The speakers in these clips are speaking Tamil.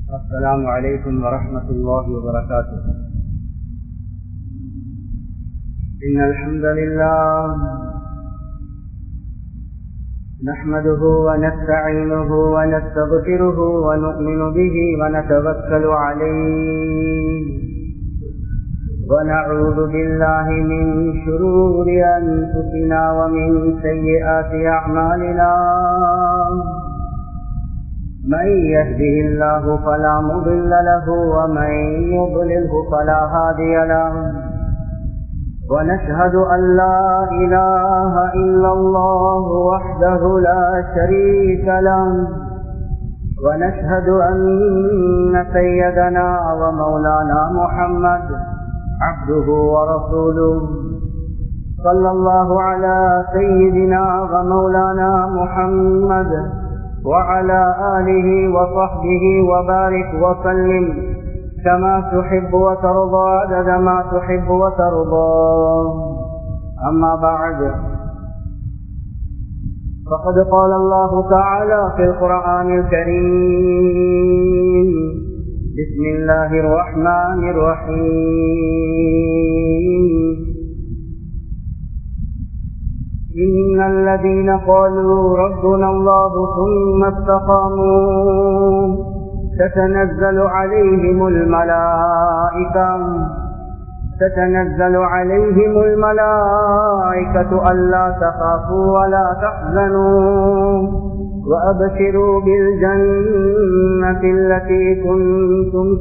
السلام عليكم ورحمة الله وبركاته إن الحمد لله نحمده ونستعينه ونستغفره ونؤمن به ونتوكل عليه ونعوذ بالله من شرور أنفسنا ومن سيئات أعمالنا من يهده الله فلا مضل له ومن يضلله فلا هادي له ونشهد أن لا إله إلا الله وحده لا شريك له ونشهد أن سيدنا ومولانا محمد عبده ورسوله صلى الله على سيدنا ومولانا محمد وعلى آله وصحبه وبارك وسلم كما تحب وترضى عدد ما تحب وترضى أما بعد فقد قال الله تعالى في القرآن الكريم بسم الله الرحمن الرحيم إن الذين قالوا ربنا الله ثم استقاموا تتنزل عليهم الملائكة تتنزل عليهم الملائكة ألا تخافوا ولا تحزنوا وأبشروا بالجنة التي كنتم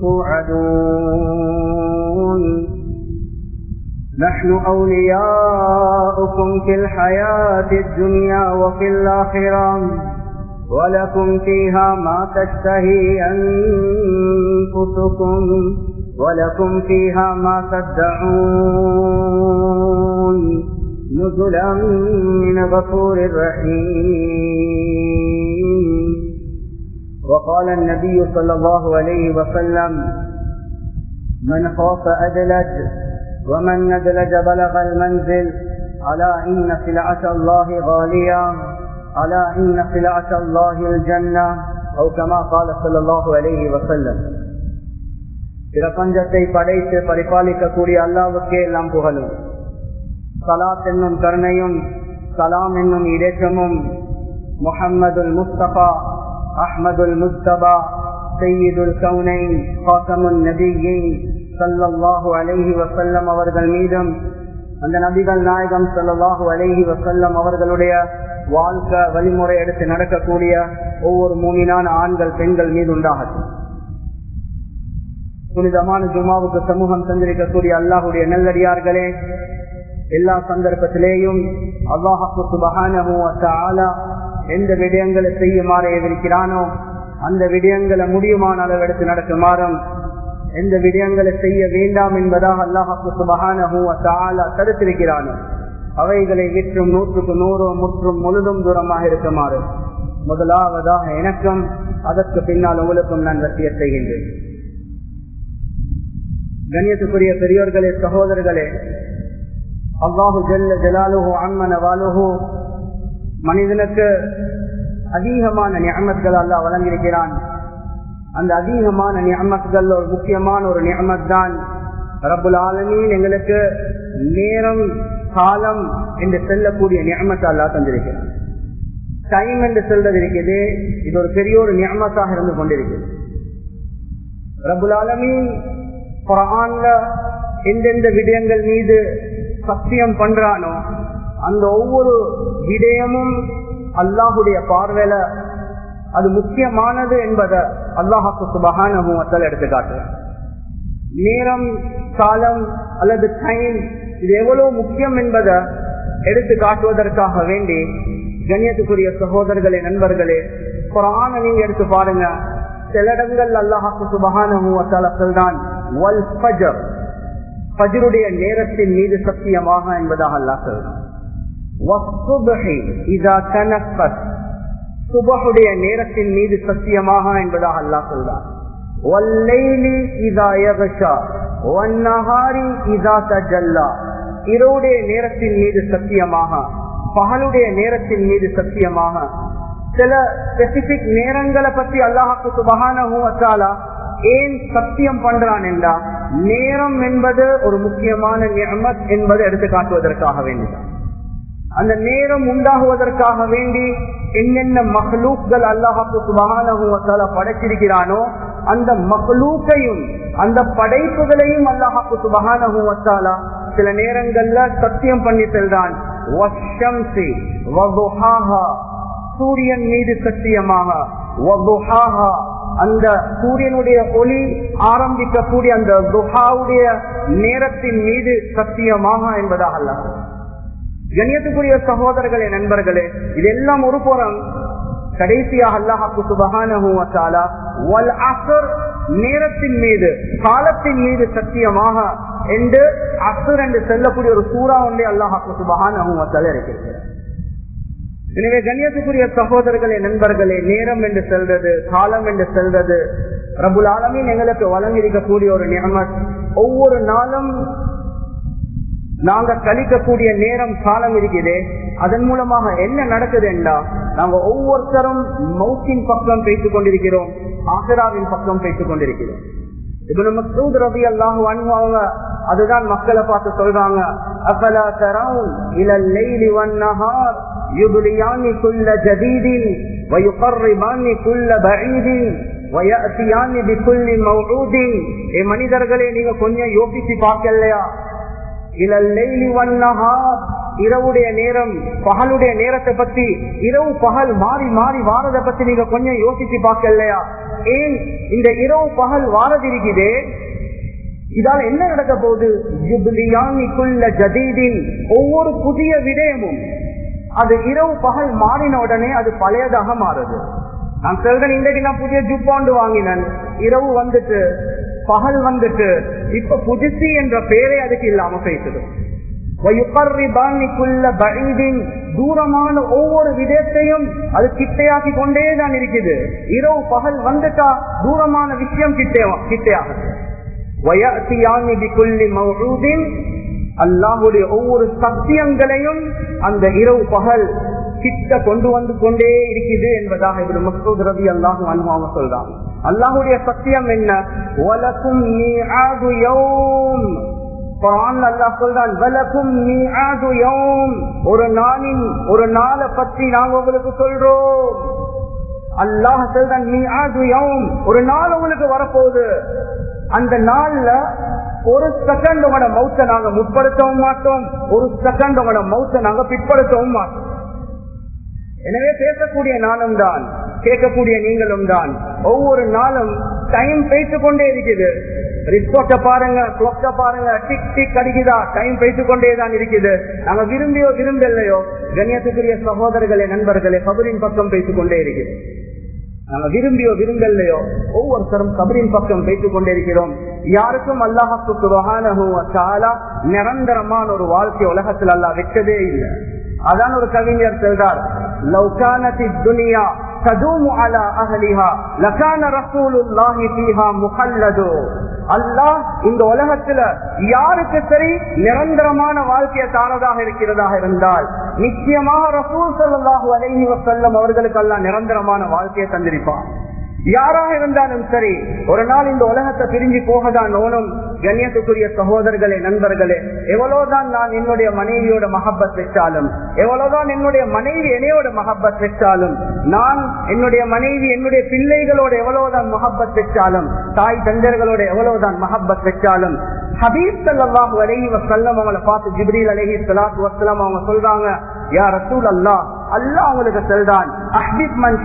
توعدون نحن أولياؤكم في الحياة الدنيا وفي الآخرة ولكم فيها ما تشتهي أنفسكم ولكم فيها ما تدعون نزلا من غفور رحيم وقال النبي صلى الله عليه وسلم من خاف أدلج ومن ندلج بلغ المنزل ألا إن سلعة الله غالية ألا إن سلعة الله الجنة أو كما قال صلى الله عليه وسلم பிரபஞ்சத்தை படைத்து பரிபாலிக்கக்கூடிய அல்லாவுக்கே எல்லாம் புகழும் சலாத் என்னும் கருணையும் சலாம் என்னும் இடேற்றமும் முஹம்மதுல் முஸ்தபா அஹ்மதுல் முஸ்தபா சையீதுல் கவுனை ஹாசமுன் நபியின் சல்லாஹூ அலஹி வசல்லம் அவர்கள் மீதும் அந்த நபிகள் நாயகம் சல்லாஹூ அலஹி வசல்லம் அவர்களுடைய வாழ்க்கை வழிமுறை எடுத்து நடக்கக்கூடிய ஒவ்வொரு மூமினான ஆண்கள் பெண்கள் மீது உண்டாகட்டும் புனிதமான ஜுமாவுக்கு சமூகம் தந்திருக்கக்கூடிய அல்லாஹுடைய நல்லடியார்களே எல்லா சந்தர்ப்பத்திலேயும் அல்லாஹு சுபகான எந்த விடயங்களை செய்யுமாறு எதிர்க்கிறானோ அந்த விடயங்களை முடியுமான அளவு எடுத்து நடக்குமாறும் எந்த விடயங்களை செய்ய வேண்டாம் என்பதாக அல்லாஹு சுபகான தடுத்திருக்கிறானோ அவைகளை விற்றும் நூற்றுக்கு நூறு முற்றும் முழுதும் தூரமாக இருக்குமாறு முதலாவதாக எனக்கும் அதற்கு பின்னால் உங்களுக்கும் நான் வசிய செய்கின்றேன் கண்ணியத்துக்குரிய பெரியோர்களே சகோதரர்களே அல்லாஹு ஜல்ல ஜலாலுஹோ அம்மன வாலுஹோ மனிதனுக்கு அதிகமான நியமத்கள் அல்லா வழங்கியிருக்கிறான் அந்த அதிகமான நியமத்கள் ஒரு முக்கியமான ஒரு நியமத் தான் ரபுல் ஆலமீன் எங்களுக்கு நேரம் காலம் என்று செல்லக்கூடிய நியமத்தை அல்லா தந்திருக்கிறான் டைம் என்று சொல்றது இருக்குது இது ஒரு பெரிய ஒரு நியமத்தாக இருந்து கொண்டிருக்கிறது ரபுல் ஆலமீன் குரான்ல எந்தெந்த விடயங்கள் மீது சத்தியம் பண்றானோ அந்த ஒவ்வொரு விடயமும் அல்லாஹுடைய பார்வையில அது முக்கியமானது என்பதை அல்லாஹாக்கு சுபகான எடுத்து காட்டுறேன் நேரம் காலம் அல்லது டைம் இது எவ்வளவு முக்கியம் என்பதை எடுத்து காட்டுவதற்காக வேண்டி கண்ணியத்துக்குரிய சகோதரர்களே நண்பர்களே குரான நீங்க எடுத்து பாருங்க சில இடங்கள் அல்லாஹாக்கு சுபகான சொல்றான் பஜருடைய நேரத்தின் மீது சத்தியமாக என்பதாக அல்லா சொல்றான் சுபகுடைய நேரத்தின் மீது சத்தியமாக என்பதாக அல்லா சொல்றான் இரவுடைய நேரத்தின் மீது சத்தியமாக பகலுடைய நேரத்தின் மீது சத்தியமாக சில ஸ்பெசிபிக் நேரங்களை பற்றி அல்லாஹாக்கு சுபகான ஏன் சத்தியம் பண்றான் என்றா நேரம் என்பது ஒரு முக்கியமான நியமத் என்பதை எடுத்து காட்டுவதற்காக வேண்டிதான் அந்த நேரம் உண்டாகுவதற்காக வேண்டி என்னென்ன மகளூக்கள் அல்லாஹாக்கு சுபகான படைச்சிருக்கிறானோ அந்த மகளூக்கையும் அந்த படைப்புகளையும் அல்லாஹாக்கு சுபகான சில நேரங்கள்ல சத்தியம் பண்ணி செல்றான் சூரியன் மீது சத்தியமாக அந்த சூரியனுடைய ஒளி ஆரம்பிக்கக்கூடிய அந்த துஹாவுடைய நேரத்தின் மீது சத்தியமாக என்பதாக அல்ல கண்ணியத்துக்குரிய சகோதரர்களே நண்பர்களே இதெல்லாம் ஒரு புறம் கடைசியாக அல்லாஹாக்கு சுபகான நேரத்தின் மீது காலத்தின் மீது சத்தியமாக என்று அசுர் என்று செல்லக்கூடிய ஒரு சூறா ஒன்றே அல்லாஹாக்கு சுபகான இருக்கிறது எனவே கண்ணியத்துக்குரிய சகோதரர்களே நண்பர்களே நேரம் என்று செல்றது காலம் என்று செல்றது ரபுல் ஆலமின் எங்களுக்கு வழங்கியிருக்கக்கூடிய ஒரு நியமத் ஒவ்வொரு நாளும் நாங்க கழிக்கக்கூடிய நேரம் காலம் இருக்குது அதன் மூலமாக என்ன நடக்குது என்றா நாங்க ஒவ்வொருத்தரும் மௌத்தின் பக்கம் பேசிக் கொண்டிருக்கிறோம் ஆசிராவின் பக்கம் பேசிக் கொண்டிருக்கிறோம் இப்ப நம்ம சூத் ரபி அல்லாஹ் அவங்க அதுதான் மக்களை பார்த்து சொல்றாங்க அபலா தரவுன் இலல்லைலி வன்னஹார் யுபலியானி குல்ல ஜதீதின் வயுகர்ரிபானி குல்ல பஈதின் வயஅத்தியானி பிகுல்லி மௌஊதின் ஏ மனிதர்களே நீங்க கொஞ்சம் யோசிச்சு பார்க்கலையா இலல்லைலி வன்னஹார் இரவுடைய நேரம் பகலுடைய நேரத்தை பத்தி இரவு பகல் மாறி மாறி வாரதை பத்தி நீங்க கொஞ்சம் யோசிச்சு பார்க்கலையா ஏன் இந்த இரவு பகல் வாரதிருக்குதே இதால என்ன நடக்க போகுது ஜதீதின் ஒவ்வொரு புதிய விடயமும் அது இரவு பகல் மாறின உடனே அது பழையதாக மாறுது நான் சொல்றேன் இன்றைக்கு நான் புதிய ஜுப்பாண்டு வாங்கினேன் இரவு வந்துட்டு பகல் வந்துட்டு இப்ப புதுசி என்ற பேரே அதுக்கு இல்லாம பேசுது தூரமான ஒவ்வொரு விதத்தையும் அது கிட்டையாக்கி கொண்டே தான் இருக்குது இரவு பகல் வந்துட்டா தூரமான விஷயம் கிட்டையா கிட்டையாகுது அல்லாஹுடைய ஒவ்வொரு சத்தியங்களையும் அந்த இரவு பகல் கிட்ட கொண்டு வந்து கொண்டே இருக்குது என்பதாக இப்படி மசூத் ரவி அல்லாஹு அனுபவம் சொல்றாங்க அல்லாஹுடைய சத்தியம் என்ன உலகும் நீ ஆது யோம் ஒரு நாளின் ஒரு நாளை பற்றி நாங்க உங்களுக்கு சொல்றோம் அல்லாஹ் சொல்றான் நீ ஆது ஒரு நாள் உங்களுக்கு வரப்போகுது அந்த நாள்ல ஒரு செகண்ட் உங்களோட மௌத்த நாங்க முற்படுத்தவும் மாட்டோம் ஒரு செகண்ட் உங்களோட மௌத்த நாங்க பிற்படுத்தவும் மாட்டோம் எனவே பேசக்கூடிய நானும் தான் கேட்கக்கூடிய நீங்களும் தான் ஒவ்வொரு நாளும் டைம் பேசிக் கொண்டே இருக்குது ரிப்போர்ட்ட பாருங்க கிளாக்க பாருங்க டிக் டிக் அடிக்குதா டைம் பேசிக் கொண்டே தான் இருக்குது நாங்க விரும்பியோ விரும்பலையோ கண்ணியத்துக்குரிய சகோதரர்களே நண்பர்களே கபரின் பக்கம் பேசிக் கொண்டே இருக்குது நாங்க விரும்பியோ விரும்பலையோ ஒவ்வொருத்தரும் கபரின் பக்கம் பேசிக் கொண்டே இருக்கிறோம் யாருக்கும் அல்லாஹால நிரந்தரமான ஒரு வாழ்க்கை உலகத்தில் அல்லா வைக்கதே இல்லை அதான் ஒரு கவிஞர் சொல்றார் லவ்கானத்தி துனியா ததூமு அலா அகலிஹா லகான ரசூலுல்லாஹி ஃபீஹா முஹல்லது அல்லாஹ் இந்த உலகத்துல யாருக்கு சரி நிரந்தரமான வாழ்க்கையை தாரதாக இருக்கிறதாக இருந்தால் நிச்சயமாக ரசூல் ஸல்லல்லாஹு அலைஹி வஸல்லம் அவர்களுக்கு அல்லாஹ் நிரந்தரமான வாழ்க்கையை தந்திருப்பான் யாராக இருந்தாலும் சரி ஒரு நாள் இந்த உலகத்தை பிரிஞ்சு போகதான் ஓனும் கண்ணியத்துக்குரிய சகோதரர்களே நண்பர்களே எவ்வளவுதான் நான் என்னுடைய மனைவியோட மஹப்பத் வச்சாலும் எவ்வளவுதான் என்னுடைய மனைவி என்னையோட மஹப்பத் வச்சாலும் நான் என்னுடைய மனைவி என்னுடைய பிள்ளைகளோட எவ்வளவுதான் மஹப்பத் வச்சாலும் தாய் தந்தர்களோட எவ்வளவுதான் மஹப்பத் வச்சாலும் ஹபீப் சல்லாஹூ அலஹி வசல்லம் அவங்களை பார்த்து ஜிப்ரீல் அலஹி சலாத்து வசலாம் அவங்க சொல்றாங்க யா ரசூல் அல்லா அல்லாஹ் உங்களுக்கு சொல்றான் அஹ்பிப் மன்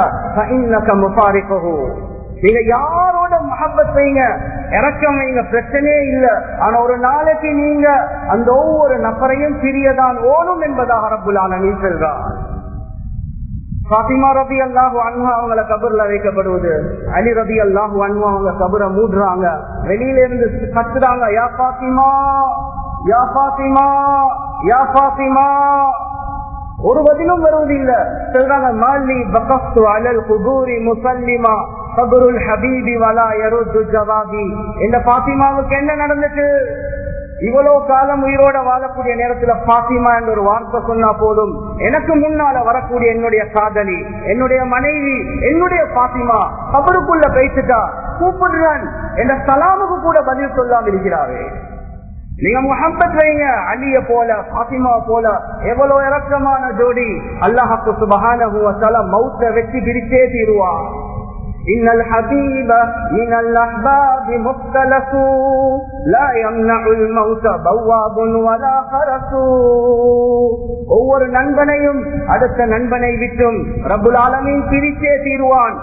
நீங்க யாரோட மஹப்பத் செய்யுங்க இறக்கம் வைங்க பிரச்சனையே இல்ல ஆனா ஒரு நாளைக்கு நீங்க அந்த ஒவ்வொரு நபரையும் பிரியதான் ஓடும் என்பதாக ரப்புலான நீ சொல்றான் பாத்திமா ரபி அல்லாஹு அன்ஹா அவங்கள கபர்ல வைக்கப்படுவது அலி ரபி அல்லாஹு அன்ஹா அவங்க கபரை மூடுறாங்க வெளியில இருந்து கத்துறாங்க யா பாத்திமா யா பாத்திமா யா பாத்திமா ஒரு பதிலும் வருவதில்லை சொல்றாங்க மாலி பகஸ்து அலல் குபூரி முசல்லிமா கபருல் ஹபீபி வலா யருத்து ஜவாபி இந்த பாத்திமாவுக்கு என்ன நடந்துச்சு இவ்வளவு காலம் உயிரோட வாழக்கூடிய நேரத்துல பாத்திமா என்ற ஒரு வார்த்தை சொன்னா போதும் எனக்கு முன்னால வரக்கூடிய என்னுடைய காதலி என்னுடைய மனைவி என்னுடைய பாத்திமா கபருக்குள்ள பேசிட்டா கூப்பிடுறேன் என்ற சலாமுக்கு கூட பதில் சொல்லாம இருக்கிறாரு நீங்க முகம்பத் வைங்க அலிய போல பாத்திமா போல எவ்வளவு இறக்கமான ஜோடி அல்லாஹாக்கு சுபகான மௌத்த வெற்றி பிரிச்சே தீருவான் إن الحبيب من الأحباب مختلف لا يمنع الموت بواب ولا خرس ஒவ்வொரு நண்பனையும் அடுத்த நண்பனை விட்டும் ரபுல் ஆலமின் பிரிச்சே தீருவான்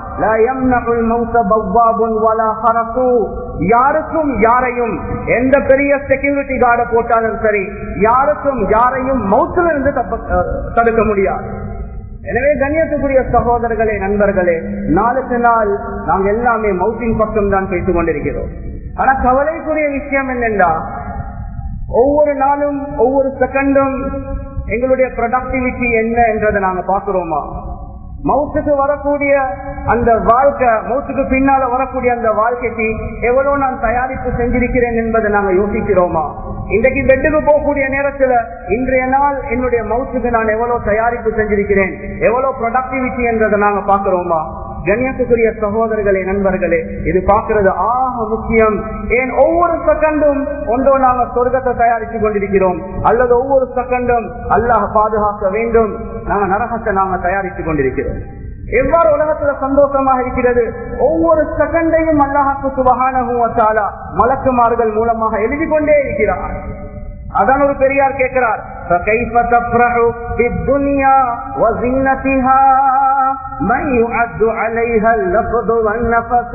யாருக்கும் யாரையும் எந்த பெரிய செக்யூரிட்டி கார்டை போட்டாலும் சரி யாருக்கும் யாரையும் மவுத்திலிருந்து தடுக்க முடியாது எனவே கண்ணியத்துக்குரிய சகோதரர்களே நண்பர்களே நாளுக்கு நாள் நாங்க எல்லாமே மவுத்தின் பக்கம் தான் பேசிக் கொண்டிருக்கிறோம் ஆனா கவலைக்குரிய விஷயம் என்னென்றா ஒவ்வொரு நாளும் ஒவ்வொரு செகண்டும் எங்களுடைய ப்ரொடக்டிவிட்டி என்ன என்றதை நாங்க பாக்குறோமா மவுத்துக்கு வரக்கூடிய அந்த வாழ்க்கை மவுத்துக்கு பின்னால வரக்கூடிய அந்த வாழ்க்கைக்கு எவ்வளவு நான் தயாரிப்பு செஞ்சிருக்கிறேன் என்பதை நாங்க யோசிக்கிறோமா இன்றைக்கு பெட்டுக்கு போகக்கூடிய நேரத்துல இன்றைய நாள் என்னுடைய மவுத்துக்கு நான் எவ்வளவு தயாரிப்பு செஞ்சிருக்கிறேன் எவ்வளவு ப்ரொடக்டிவிட்டி என்றதை நாங்க பாக்குறோமா கண்ணியத்துக்குரிய சகோதரர்களே நண்பர்களே இது பாக்குறது ஆக முக்கியம் ஏன் ஒவ்வொரு செகண்டும் ஒன்றோ நாங்க சொர்க்கத்தை தயாரித்து கொண்டிருக்கிறோம் அல்லது ஒவ்வொரு செகண்டும் அல்லாஹ் பாதுகாக்க வேண்டும் நாங்க நரகத்தை நாங்க தயாரித்துக் கொண்டிருக்கிறோம் எவ்வாறு உலகத்துல சந்தோஷமாக இருக்கிறது ஒவ்வொரு செகண்டையும் அல்லாஹாக்கு சுபகான மலக்குமார்கள் மூலமாக எழுதி கொண்டே இருக்கிறார் அதான் ஒரு பெரியார் கேட்கிறார் فكيف تفرح بالدنيا وزينتها من يعد عليها اللفظ والنفس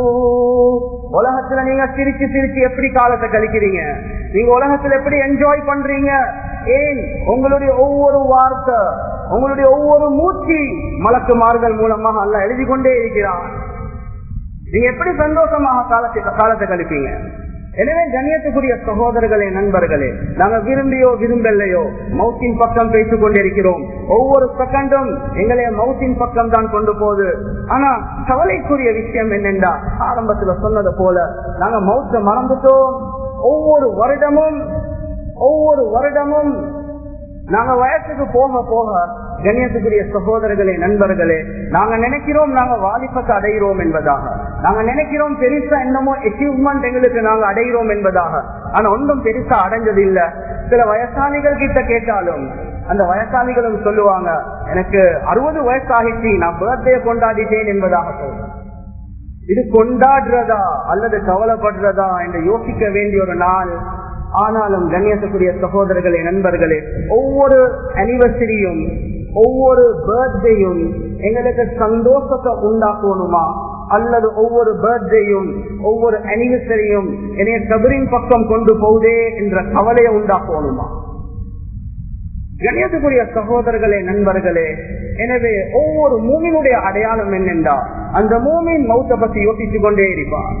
உலகத்துல நீங்க சிரிச்சு சிரிச்சு எப்படி காலத்தை கழிக்கிறீங்க நீங்க உலகத்துல எப்படி என்ஜாய் பண்றீங்க ஏன் உங்களுடைய ஒவ்வொரு வார்த்தை உங்களுடைய ஒவ்வொரு மூச்சு மலக்குமார்கள் மூலமாக அல்ல எழுதி கொண்டே இருக்கிறான் நீங்க எப்படி சந்தோஷமாக காலத்தை காலத்தை கழிப்பீங்க எனவே கண்ணியத்துக்குரிய சகோதரர்களே நண்பர்களே நாங்க விரும்பியோ விரும்பலையோ மவுத்தின் பக்கம் பேசிக் கொண்டிருக்கிறோம் ஒவ்வொரு செகண்டும் எங்களை மவுத்தின் பக்கம் தான் கொண்டு போகுது ஆனா கவலைக்குரிய விஷயம் என்னென்றா ஆரம்பத்துல சொன்னது போல நாங்க மவுத்த மறந்துட்டோம் ஒவ்வொரு வருடமும் ஒவ்வொரு வருடமும் நாங்க வயசுக்கு போக போக கண்ணியத்துக்குரிய சகோதரர்களே நண்பர்களே நாங்க நினைக்கிறோம் நாங்க வாலிபத்தை அடைகிறோம் என்பதாக நாங்க நினைக்கிறோம் பெருசா என்னமோ அச்சீவ்மெண்ட் எங்களுக்கு நாங்க அடைகிறோம் என்பதாக ஆனா ஒன்றும் பெருசா அடைஞ்சது இல்ல சில வயசாளிகள் கிட்ட கேட்டாலும் அந்த வயசாளிகளும் சொல்லுவாங்க எனக்கு அறுபது வயசாகிச்சு நான் பர்த்டே கொண்டாடிட்டேன் என்பதாக சொல்றேன் இது கொண்டாடுறதா அல்லது கவலைப்படுறதா என்று யோசிக்க வேண்டிய ஒரு நாள் ஆனாலும் கண்ணியத்துக்குரிய சகோதரர்களே நண்பர்களே ஒவ்வொரு அனிவர்சரியும் ஒவ்வொரு பர்த்டேயும் எங்களுக்கு சந்தோஷத்தை உண்டாக்கணுமா அல்லது ஒவ்வொரு பர்த்டேயும் ஒவ்வொரு அனிவர்சரியும் என்னைய கபரின் பக்கம் கொண்டு போகுதே என்ற கவலையை உண்டாக்கணுமா கணியத்துக்குரிய சகோதரர்களே நண்பர்களே எனவே ஒவ்வொரு மூமினுடைய அடையாளம் என்னென்றா அந்த மூமின் மௌத்த பத்தி யோசித்துக் கொண்டே இருப்பார்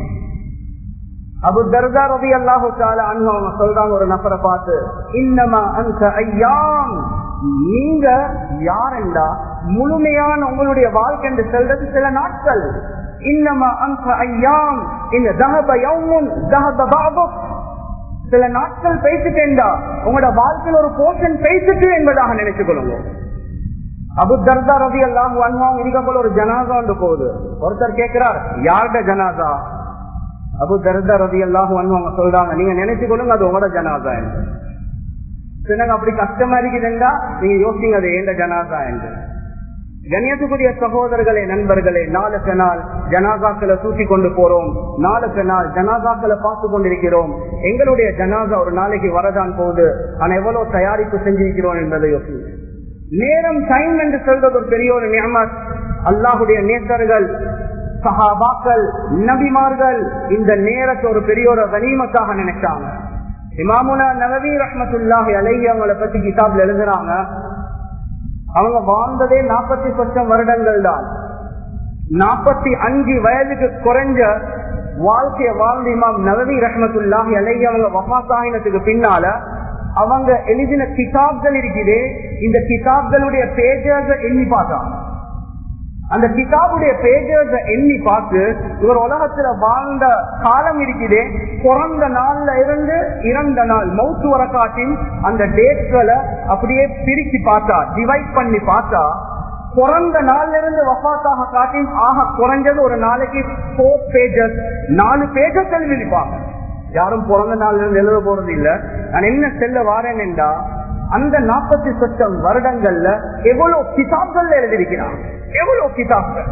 அபு தர்கா ரவி அல்லாஹு அவங்க சொல்றாங்க ஒரு நபரை பார்த்து இன்னமா அந்த ஐயாம் நீங்க யாரெண்டா முழுமையான உங்களுடைய வாழ்க்கை என்று செல்றது சில நாட்கள் இன்னமா அந்த ஐயாம் இந்த தகப யவுமுன் தகப பாபு சில நாட்கள் பேசிட்டேன்டா உங்களோட வாழ்க்கையில் ஒரு போர்ஷன் பேசிட்டு என்பதாக நினைச்சு கொள்ளுங்க அபு தர்தா ரவி அல்லாஹ் அன்வாங்க இருக்க போல ஒரு ஜனாதா ஒன்று போகுது ஒருத்தர் கேட்கிறார் யார்ட ஜனாதா அபு தர்தா ரவி அல்லாஹ் அன்வாங்க சொல்றாங்க நீங்க நினைச்சு கொள்ளுங்க அது உங்களோட ஜனாதா என்று சின்னங்க அப்படி கஷ்டமா இருக்குதுண்டா நீங்க யோசிங்க அது ஏண்ட ஜனாதா என்று கண்ணியத்துக்குரிய சகோதரர்களே நண்பர்களே நாளுக்கு நாள் ஜனாதாக்களை தூக்கி கொண்டு போறோம் நாளுக்கு நாள் ஜனாதாக்களை பார்த்து கொண்டிருக்கிறோம் எங்களுடைய ஜனாதா ஒரு நாளைக்கு வரதான் போகுது ஆனா எவ்வளவு தயாரிப்பு செஞ்சிருக்கிறோம் என்பதை யோசி நேரம் டைம் என்று சொல்றது ஒரு பெரிய ஒரு நியமத் அல்லாஹுடைய நேசர்கள் சஹாபாக்கள் நபிமார்கள் இந்த நேரத்தை ஒரு பெரிய ஒரு கனிமத்தாக நினைச்சாங்க இமாமுனா நவவி ரஹமத்துல்லாஹி அலைஹி அவங்களை பத்தி கிதாப்ல எழுதுறாங்க அவங்க வாழ்ந்ததே நாற்பத்தி சொச்சம் வருடங்கள் தான் நாற்பத்தி அஞ்சு வயதுக்கு குறைஞ்ச வாழ்க்கைய வாழ்ந்த இமாம் நவவி ரஹமத்துல்லாஹி அலைஹி அவங்க வபாசாயினத்துக்கு பின்னால அவங்க எழுதின கிதாப்கள் இருக்குது இந்த கிதாப்களுடைய பேஜர்ஸ எண்ணி பார்த்தாங்க அந்த கிதாபுடைய பேஜர்ஸ எண்ணி பார்த்து இவர் உலகத்துல வாழ்ந்த காலம் இருக்குதே பிறந்த நாள்ல இருந்து இறந்த நாள் மவுத்து வர காட்டின் அந்த டேட்களை அப்படியே பிரிச்சு பார்த்தா டிவைட் பண்ணி பார்த்தா பிறந்த நாள்ல இருந்து வஃபாத்தாக காட்டி ஆக குறைஞ்சது ஒரு நாளைக்கு போர் பேஜஸ் நாலு பேஜஸ் எழுதிப்பாங்க யாரும் பிறந்த நாள்ல இருந்து எழுத போறது இல்ல நான் என்ன செல்ல வாரேன் என்றா அந்த நாற்பத்தி சொச்சம் வருடங்கள்ல எவ்வளவு கிதாப்கள் எழுதியிருக்கிறான் எவ்வளவு கிதாப்கள்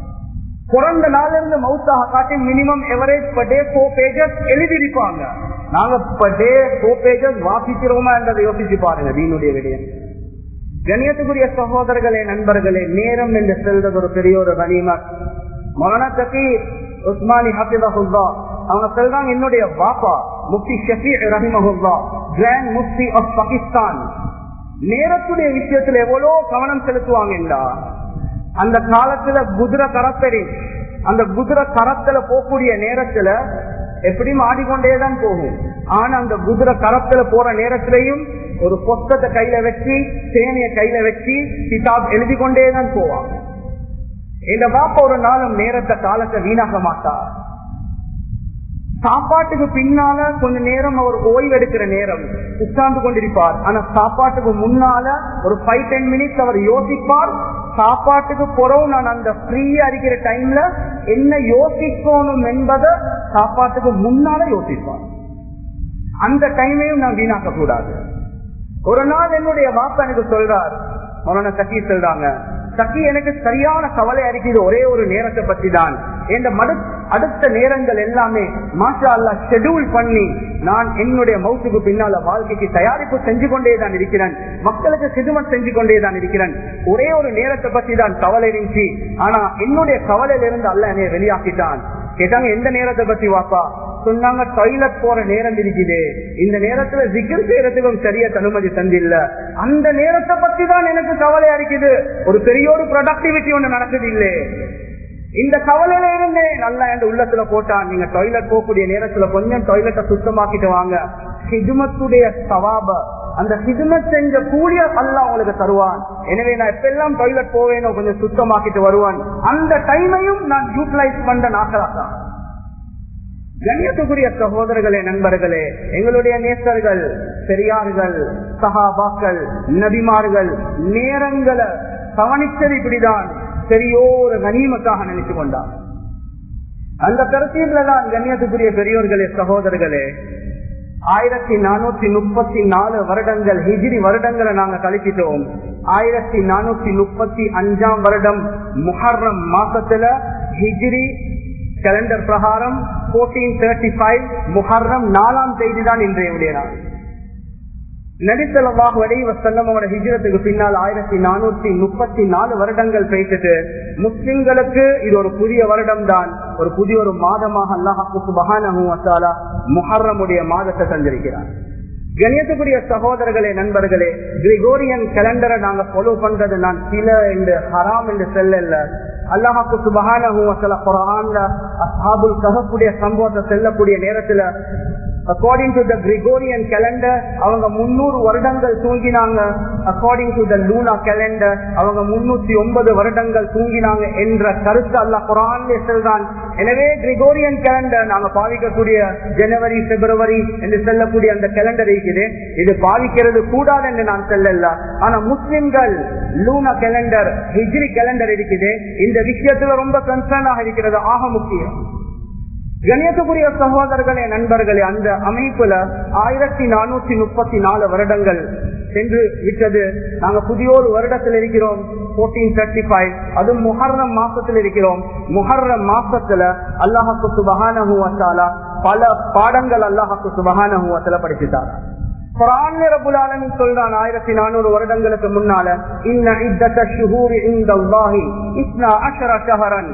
பிறந்த நாள்ல இருந்து மவுத்தாக காட்டி minimum average per day four pages எழுதியிருப்பாங்க நாங்க பர் டே ஃபோர் பேஜஸ் வாசிக்கிறோமா என்றதை யோசிச்சு பாருங்க தீனுடைய விடயம் கணியத்துக்குரிய சகோதரர்களே நண்பர்களே நேரம் என்று செல்றது ஒரு பெரிய ஒரு வலிமர் மரணத்துக்கு உஸ்மானி ஹபிதஹுல்லா அவங்க சொல்றாங்க என்னுடைய பாப்பா முஃப்தி ஷஃபி ரஹிமஹுல்லா கிராண்ட் முஃப்தி ஆஃப் பாகிஸ்தான் நேரத்துடைய விஷயத்துல எவ்வளவு கவனம் செலுத்துவாங்கடா அந்த காலத்துல குதிரை கரத்தறி அந்த குதிரை கரத்துல போகக்கூடிய நேரத்துல எப்படியும் ஆடிக்கொண்டேதான் போகும் ஆனா அந்த குதிரை கரத்துல போற நேரத்திலையும் ஒரு பொத்தத்தை கையில வச்சு சேனைய கையில வச்சு கிதாப் எழுதி கொண்டேதான் போவாங்க இந்த பாப்பா ஒரு நாளும் நேரத்தை காலத்தை வீணாக மாட்டார் சாப்பாட்டுக்கு பின்னால கொஞ்ச நேரம் அவர் ஓய்வு எடுக்கிற நேரம் உட்கார்ந்து கொண்டிருப்பார் ஆனா சாப்பாட்டுக்கு முன்னால ஒரு ஃபைவ் டென் மினிட்ஸ் அவர் யோசிப்பார் சாப்பாட்டுக்கு புறவு நான் அந்த ஃப்ரீயா இருக்கிற டைம்ல என்ன யோசிக்கணும் என்பதை சாப்பாட்டுக்கு முன்னால யோசிப்பார் அந்த டைமையும் நான் வீணாக்க கூடாது ஒரு நாள் என்னுடைய வாப்பா எனக்கு சொல்றார் மௌலான சக்கி சொல்றாங்க சக்கி எனக்கு சரியான கவலை அடிக்குது ஒரே ஒரு நேரத்தை பத்தி தான் என் அடுத்த நேரங்கள் எல்லாமே மாஷா அல்லா ஷெடியூல் பண்ணி நான் என்னுடைய மவுத்துக்கு பின்னால வாழ்க்கைக்கு தயாரிப்பு செஞ்சு கொண்டே தான் இருக்கிறேன் மக்களுக்கு சிதுமத் செஞ்சு கொண்டே தான் இருக்கிறேன் ஒரே ஒரு நேரத்தை பத்தி தான் கவலை இருந்துச்சு ஆனா என்னுடைய கவலையில இருந்து அல்ல என்னை வெளியாக்கிட்டான் கேட்டாங்க எந்த நேரத்தை பத்தி வாப்பா சொன்னாங்க டாய்லெட் போற நேரம் இருக்குது இந்த நேரத்துல ஜிக்கர் செய்யறதுக்கும் சரியா அனுமதி தந்தில்ல அந்த நேரத்தை பத்தி தான் எனக்கு கவலையா இருக்குது ஒரு பெரிய ஒரு ப்ரொடக்டிவிட்டி ஒண்ணு நடக்குது இல்லே இந்த கவலையில இருந்து நல்லா என் உள்ளத்துல போட்டான் நீங்க டாய்லெட் போகக்கூடிய நேரத்துல கொஞ்சம் டாய்லெட்டை சுத்தமாக்கிட்டு வாங்க ஹிதுமத்துடைய சவாப அந்த ஹிதுமத் செஞ்ச கூடிய அல்ல உங்களுக்கு தருவான் எனவே நான் எப்பெல்லாம் டாய்லெட் போவேனோ கொஞ்சம் சுத்தமாக்கிட்டு வருவான் அந்த டைமையும் நான் யூட்டிலைஸ் பண்ற நாக்கலாத்தான் கண்ணியத்துக்குரிய சகோதரர்களே நண்பர்களே எங்களுடைய நேசர்கள் பெரியார்கள் சகாபாக்கள் நபிமார்கள் நேரங்களை கவனித்தது இப்படிதான் பெரியோரு கனிமத்தாக நினைச்சு கொண்டார் அந்த கருத்தியில தான் கண்ணியத்துக்குரிய பெரியோர்களே சகோதரர்களே ஆயிரத்தி நானூத்தி முப்பத்தி நாலு வருடங்கள் ஹிஜிரி வருடங்களை நாங்க கழிச்சிட்டோம் ஆயிரத்தி நானூத்தி முப்பத்தி அஞ்சாம் வருடம் முஹர்ரம் மாசத்துல ஹிஜிரி கேலண்டர் பிரகாரம் போர்டீன் தேர்ட்டி ஃபைவ் முஹர்ரம் நாலாம் தேதி தான் இன்றைய நாள் நடித்தலவாக வடைவ செல்லமோட ஹிஜரத்துக்கு பின்னால் ஆயிரத்தி நானூத்தி முப்பத்தி நாலு வருடங்கள் பேசிட்டு முஸ்லிம்களுக்கு இது ஒரு புதிய வருடம் தான் ஒரு புதிய ஒரு மாதமாக அல்லாஹாக்கு சுபகானா முஹர்ரமுடைய மாதத்தை தந்திருக்கிறார் கணியத்துக்குரிய சகோதரர்களே நண்பர்களே கிரிகோரியன் கேலண்டரை நாங்க ஃபாலோ பண்றது நான் சில என்று ஹராம் என்று செல்லல அல்லாஹாக்கு சுபகான குரான்ல அசாபுல் கஹப்புடைய சம்பவத்தை செல்லக்கூடிய நேரத்துல according to the Gregorian calendar அவங்க முன்னூறு வருடங்கள் தூங்கினாங்க according to the lunar calendar அவங்க முன்னூத்தி ஒன்பது வருடங்கள் தூங்கினாங்க என்ற கருத்து அல்ல குரான்ல செல்தான் எனவே கிரிகோரியன் கேலண்டர் நாங்க பாவிக்கக்கூடிய ஜனவரி பிப்ரவரி என்று செல்லக்கூடிய அந்த கேலண்டர் இருக்குது இது பாவிக்கிறது கூடாது என்று நான் செல்லல ஆனா முஸ்லிம்கள் லூனா கேலண்டர் ஹிஜ்ரி கேலண்டர் இருக்குது இந்த விஷயத்துல ரொம்ப கன்சர்னாக இருக்கிறது ஆக முக்கியம் கணியத்துக்குரிய சகோதரர்களே நண்பர்களே அந்த அமைப்புல ஆயிரத்தி நானூத்தி முப்பத்தி நாலு வருடங்கள் சென்று விட்டது நாங்க புதிய ஒரு வருடத்தில் இருக்கிறோம் அது முஹர்ரம் மாசத்தில் இருக்கிறோம் முஹர்ரம் மாசத்துல அல்லாஹாக்கு சுபகான பல பாடங்கள் அல்லாஹாக்கு சுபகான படிச்சுட்டார் சொல்றான் ஆயிரத்தி நானூறு வருடங்களுக்கு முன்னால இன்ன இத்தத்த ஷுஹூரி இந்த இஸ்னா அஷர ஷஹரன்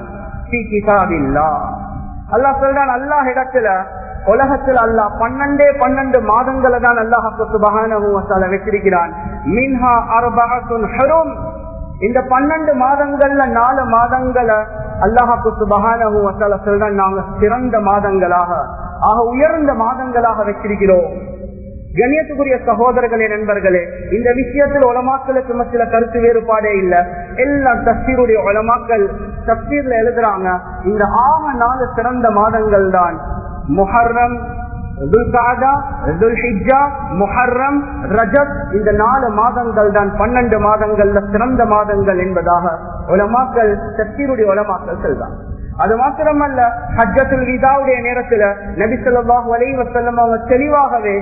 அல்லாஹ் சொல்றான் அல்லாஹ் இடத்துல உலகத்தில் அல்லாஹ் பன்னெண்டே பன்னெண்டு மாதங்களை தான் அல்லாஹாக்கு சுபகான வச்சிருக்கிறான் மின்ஹா அரபாத்துன் ஹரும் இந்த பன்னெண்டு மாதங்கள்ல நாலு மாதங்களை அல்லாஹாக்கு சுபகான சொல்றான் நாங்க சிறந்த மாதங்களாக ஆக உயர்ந்த மாதங்களாக வச்சிருக்கிறோம் கண்ணியத்துக்குரிய சகோதரர்களே நண்பர்களே இந்த விஷயத்தில் உலமாக்களுக்கு மத்தியில கருத்து வேறுபாடே இல்ல எல்லாம் தஸ்தீருடைய உலமாக்கள் தஸ்தீர்ல எழுதுறாங்க இந்த ஆக நாலு சிறந்த மாதங்கள் தான் முஹர்ரம் முஹர்ரம் ரஜத் இந்த நாலு மாதங்கள் தான் பன்னெண்டு மாதங்கள்ல சிறந்த மாதங்கள் என்பதாக உலமாக்கள் சக்தியுடைய உலமாக்கள் செல்வாங்க அது மாத்திரமல்ல ஹஜ்ஜத்துல் விதாவுடைய நேரத்துல நபி சொல்லாஹு அலைவ செல்லம் அவங்க தெளிவாகவே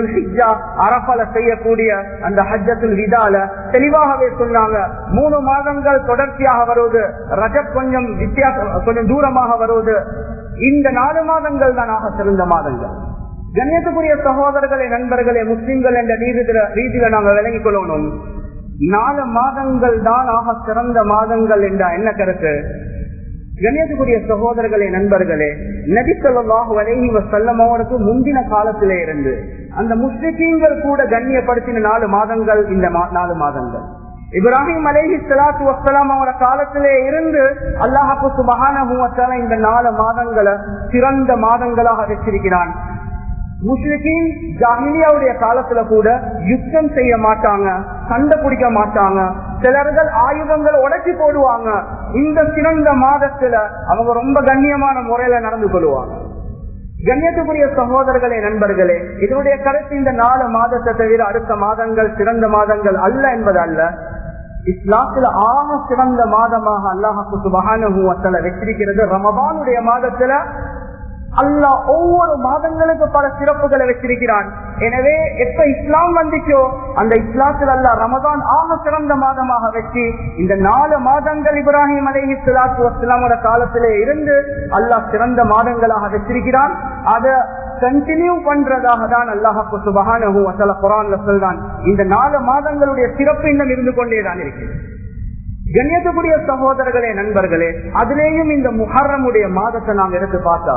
அரபல செய்யக்கூடிய அந்த ஹஜ்ஜத்துல் விதால தெளிவாகவே சொன்னாங்க மூணு மாதங்கள் தொடர்ச்சியாக வருவது ரஜப் கொஞ்சம் வித்தியாசம் கொஞ்சம் தூரமாக வருவது இந்த நாலு மாதங்கள் தான் ஆக சிறந்த மாதங்கள் கண்ணியத்துக்குரிய சகோதரர்களே நண்பர்களே முஸ்லிம்கள் என்ற ரீதியில ரீதியில நாங்கள் விளங்கிக் கொள்ளணும் நாலு மாதங்கள் தான் ஆக சிறந்த மாதங்கள் என்ற என்ன கருத்து கண்ணியத்துக்குரிய சகோதரர்களே நண்பர்களே நபிசல்லாஹு வலைஹி வசல்லம் அவனுக்கு முந்தின காலத்திலே இருந்து அந்த முஸ்லிக்கீங்கள் கூட கண்ணியப்படுத்தின நாலு மாதங்கள் இந்த நாலு மாதங்கள் இப்ராஹிம் அலேஹி சலாத்து வசலாம் அவரோட காலத்திலே இருந்து அல்லாஹாக்கு சுபகான இந்த நாலு மாதங்களை சிறந்த மாதங்களாக வச்சிருக்கிறான் முஸ்லிக்கின் ஜாமிலியாவுடைய காலத்துல கூட யுத்தம் செய்ய மாட்டாங்க சண்டை பிடிக்க மாட்டாங்க சிலர்கள் ஆயுதங்களை உடைச்சி போடுவாங்க இந்த சிறந்த மாதத்துல அவங்க ரொம்ப கண்ணியமான முறையில நடந்து கொள்வாங்க கண்ணியத்துக்குரிய சகோதரர்களே நண்பர்களே இதனுடைய கருத்து இந்த நாலு மாதத்தை தவிர அடுத்த மாதங்கள் சிறந்த மாதங்கள் அல்ல என்பது அல்ல இஸ்லாத்துல ஆக சிறந்த மாதமாக அல்லாஹு சுபகான வச்சிருக்கிறது ரமபானுடைய மாதத்துல அல்லாஹ் ஒவ்வொரு மாதங்களுக்கு பல சிறப்புகளை வச்சிருக்கிறான் எனவே எப்ப இஸ்லாம் வந்துச்சோ அந்த இஸ்லாத்தில் அல்லா ரமதான் ஆக சிறந்த மாதமாக வச்சு இந்த நாலு மாதங்கள் இப்ராஹிம் அலஹி சலாத்து வஸ்லாமோட காலத்திலே இருந்து அல்லாஹ் சிறந்த மாதங்களாக வச்சிருக்கிறான் அதை கண்டினியூ பண்றதாக தான் அல்லாஹாக்கு சுபகான குரான்ல சொல்றான் இந்த நாலு மாதங்களுடைய சிறப்பு இன்னும் இருந்து கொண்டேதான் இருக்கிறது கண்ணியத்துக்குரிய சகோதரர்களே நண்பர்களே அதிலேயும் இந்த முஹர்ரமுடைய மாதத்தை நாங்க எடுத்து பார்த்தா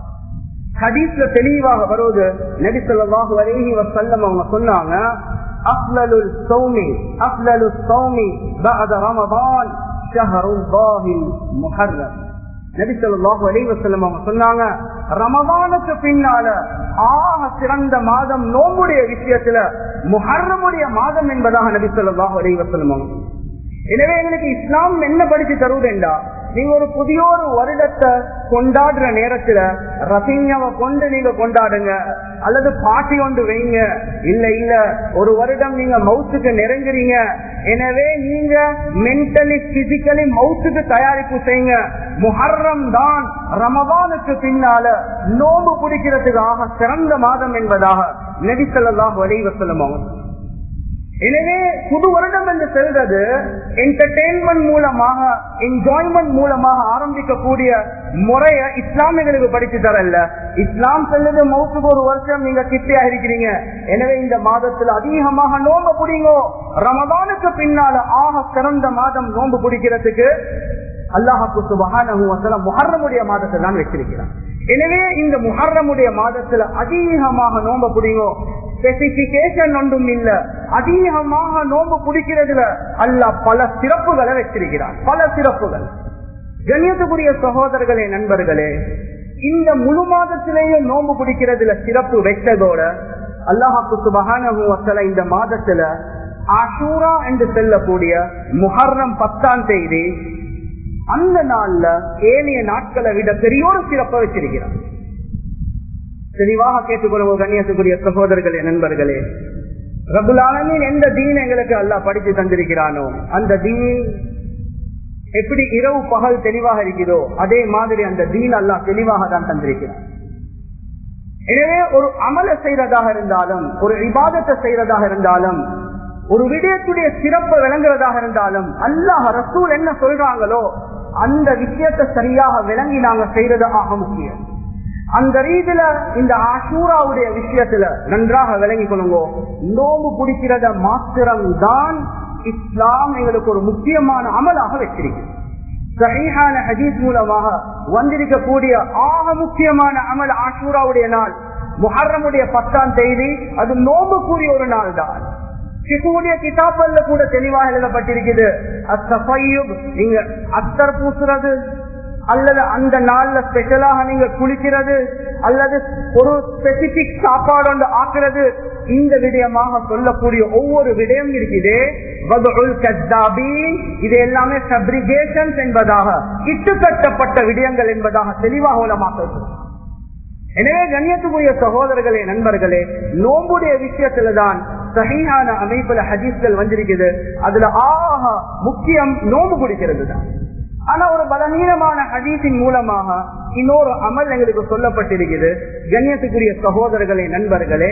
ஹதீஸ்ல தெளிவாக வருவது நபி சொல்லாஹு அலேஹி வசல்லம் அவங்க சொன்னாங்க அஃலலுல் சௌமி அஃலலு சௌமி பஅத ரமதான் ஷஹருல்லாஹில் முஹர்ரம் நபி சொல்லாஹு அலைஹி வஸல்லம் அவங்க சொன்னாங்க ரமதானுக்கு பின்னால ஆக சிறந்த மாதம் நோம்புடைய விஷயத்துல முஹர்ரமுடைய மாதம் என்பதாக நபி சொல்லாஹு அலைஹி வஸல்லம் அவங்க எனவே எங்களுக்கு இஸ்லாம் என்ன படிச்சு தருவதுண்டா நீங்க ஒரு புதிய ஒரு வருடத்தை கொண்டாடுற நேரத்துல ரசிங்கவை கொண்டு நீங்க கொண்டாடுங்க அல்லது பாட்டி கொண்டு வைங்க இல்ல இல்ல ஒரு வருடம் நீங்க மவுத்துக்கு நெருங்குறீங்க எனவே நீங்க மென்டலி பிசிக்கலி மவுத்துக்கு தயாரிப்பு செய்யுங்க முஹர்ரம் தான் ரமதானுக்கு பின்னால நோம்பு பிடிக்கிறதுக்காக சிறந்த மாதம் என்பதாக நெடிசல்லாஹ் வலைவசலம் அவங்க எனவே புது வருடம் என்று செல்றது என்டர்டெயின்மெண்ட் மூலமாக என்ஜாய்மெண்ட் மூலமாக ஆரம்பிக்கக்கூடிய முறைய இஸ்லாமியர்களுக்கு படிச்சு தரல இஸ்லாம் செல்லுது மௌத்துக்கு ஒரு வருஷம் நீங்க கிட்டியா இருக்கிறீங்க எனவே இந்த மாதத்துல அதிகமாக நோம்பு பிடிங்கோ ரமதானுக்கு பின்னால ஆக சிறந்த மாதம் நோம்பு பிடிக்கிறதுக்கு அல்லாஹாக்கு சுபகான முஹர்ரமுடைய மாதத்தை தான் வச்சிருக்கிறான் எனவே இந்த முஹர்ரமுடைய மாதத்துல அதிகமாக நோம்ப பிடிங்கோ ஸ்பெசிபிகேஷன் ஒன்றும் இல்ல அதிகமாக நோம்பு பிடிக்கிறதுல அல்ல பல சிறப்புகளை வச்சிருக்கிறார் பல சிறப்புகள் கண்ணியத்துக்குரிய சகோதரர்களே நண்பர்களே இந்த முழு மாதத்திலேயே நோம்பு பிடிக்கிறதுல சிறப்பு வைத்ததோட அல்லாஹாக்கு சுபகான இந்த மாதத்துல ஆஷூரா என்று செல்லக்கூடிய முஹர்ரம் பத்தாம் தேதி அந்த நாள்ல ஏனைய நாட்களை விட பெரிய ஒரு சிறப்பை வச்சிருக்கிறார் தெளிவாக கேட்டுக்கொள்வோம் கண்ணியத்துக்குரிய சகோதரர்களே நண்பர்களே ரபுலாலமின் எந்த தீன் எங்களுக்கு அல்லாஹ் படித்து தந்திருக்கிறானோ அந்த தீன் எப்படி இரவு பகல் தெளிவாக இருக்கிறதோ அதே மாதிரி அந்த தீன் அல்லாஹ் தெளிவாக தான் தந்திருக்கிறான் எனவே ஒரு அமல செய்யறதாக இருந்தாலும் ஒரு விவாதத்தை செய்யறதாக இருந்தாலும் ஒரு விடயத்துடைய சிறப்பை விளங்குறதாக இருந்தாலும் அல்லாஹ் ரசூல் என்ன சொல்றாங்களோ அந்த விஷயத்தை சரியாக விளங்கி நாங்க செய்யறது ஆக முக்கியம் அந்த ரீதியில இந்த ஆஷூராவுடைய விஷயத்துல நன்றாக விளங்கி கொள்ளுங்க நோம்பு பிடிக்கிறத மாத்திரம் தான் இஸ்லாம் எங்களுக்கு ஒரு முக்கியமான அமலாக வச்சிருக்கு சஹீஹான ஹதீஸ் மூலமாக வந்திருக்கக்கூடிய ஆக முக்கியமான அமல் ஆஷூராவுடைய நாள் முஹர்ரமுடைய பத்தாம் தேதி அது நோம்பு கூறிய ஒரு நாள் தான் சிசுடைய கிதாபல்ல கூட தெளிவாக எழுதப்பட்டிருக்குது அத்தபையுப் நீங்க அத்தர் பூசுறது அல்லது அந்த நாள்ல ஸ்பெஷலாக நீங்க குளிக்கிறது அல்லது ஒரு ஸ்பெசிபிக் சாப்பாடு ஒன்று ஆக்குறது இந்த விடயமாக சொல்லக்கூடிய ஒவ்வொரு விடயம் இருக்குது இது எல்லாமே ஃபேப்ரிகேஷன் என்பதாக இட்டுக்கட்டப்பட்ட விடயங்கள் என்பதாக தெளிவாக உலமாக்க எனவே கண்ணியத்துக்குரிய சகோதரர்களே நண்பர்களே நோம்புடைய விஷயத்துலதான் சகியான அமைப்புல ஹதீஸ்கள் வந்திருக்குது அதுல ஆக முக்கியம் நோம்பு குடிக்கிறது தான் ஆனா ஒரு பலவீனமான ஹதீஸின் மூலமாக இன்னொரு அமல் எங்களுக்கு சொல்லப்பட்டிருக்குது கண்ணியத்துக்குரிய சகோதரர்களே நண்பர்களே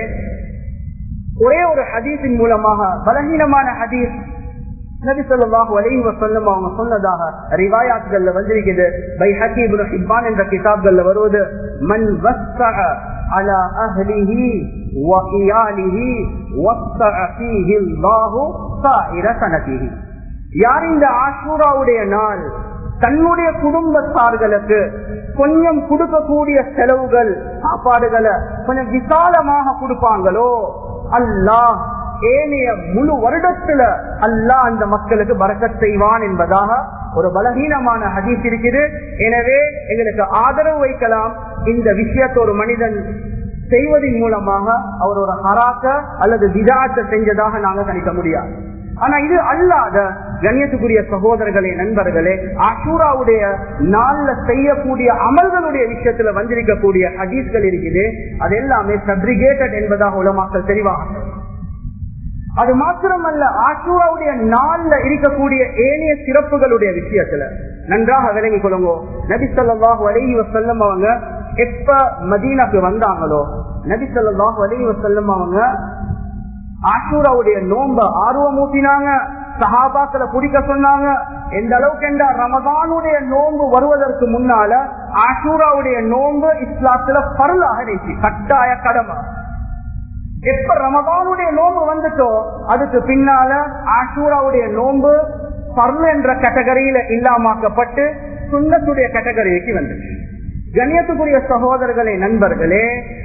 ஒரே ஒரு ஹதீஸின் மூலமாக பலவீனமான ஹதீஸ் நபி சொல்லாஹு அலைஹி வஸல்லம் அவங்க சொன்னதாக ரிவாயாத்கள்ல வந்திருக்குது பை ஹக்கீப் ஹிப்பான் என்ற கிதாப்கள்ல வருவது மன் வஸ்ஸஅ அலா அஹ்லிஹி வ இயாலிஹி வஸ்ஸஅ ஃபீஹி அல்லாஹு சாயிர சனதிஹி யார் இந்த ஆஷூராவுடைய நாள் தன்னுடைய குடும்பத்தார்களுக்கு கொஞ்சம் கொடுக்கக்கூடிய செலவுகள் சாப்பாடுகளை கொஞ்சம் விசாலமாக கொடுப்பாங்களோ அல்லாஹ் ஏனைய முழு வருடத்துல அல்லாஹ் அந்த மக்களுக்கு பறக்கத் செய்வான் என்பதாக ஒரு பலகீனமான ஹதீஸ் இருக்குது எனவே எங்களுக்கு ஆதரவு வைக்கலாம் இந்த விஷயத்தை ஒரு மனிதன் செய்வதன் மூலமாக அவர் ஒரு ஹராக்க அல்லது விதாத்தை செஞ்சதாக நாங்க கணிக்க முடியாது ஆனா இது அல்லாத கண்ணியத்துக்குரிய சகோதரர்களே நண்பர்களே அசூராவுடைய நாள்ல செய்யக்கூடிய அமல்களுடைய விஷயத்துல வந்திருக்கக்கூடிய ஹதீஸ்கள் இருக்குது அது எல்லாமே சப்ரிகேட்டட் என்பதாக உலமாக்கள் தெளிவாக அது மாத்திரமல்ல ஆசூராவுடைய நாள்ல இருக்கக்கூடிய ஏனைய சிறப்புகளுடைய விஷயத்துல நன்றாக விளங்கிக் கொள்ளுங்க நபி சொல்லாஹு அலைஹி வசல்லம் அவங்க எப்ப மதீனாக்கு வந்தாங்களோ நபி சொல்லாஹு அலைஹி வசல்லம் அவங்க ஆஷூராவுடைய நோம்ப ஆர்வம் ஊட்டினாங்க சஹாபாக்களை பிடிக்க சொன்னாங்க எந்த அளவுக்கு என்றா ரமதானுடைய நோன்பு வருவதற்கு முன்னால ஆஷூராவுடைய நோன்பு இஸ்லாத்துல பரலாக இருந்துச்சு கட்டாய கடமை எப்ப ரமதானுடைய நோன்பு வந்துட்டோ அதுக்கு பின்னால ஆஷூராவுடைய நோன்பு பர்ல என்ற கேட்டகரியில இல்லாமாக்கப்பட்டு சுண்ணத்துடைய கேட்டகரிக்கு வந்துச்சு கண்ணியத்துக்குரிய சகோதரர்களே நண்பர்களே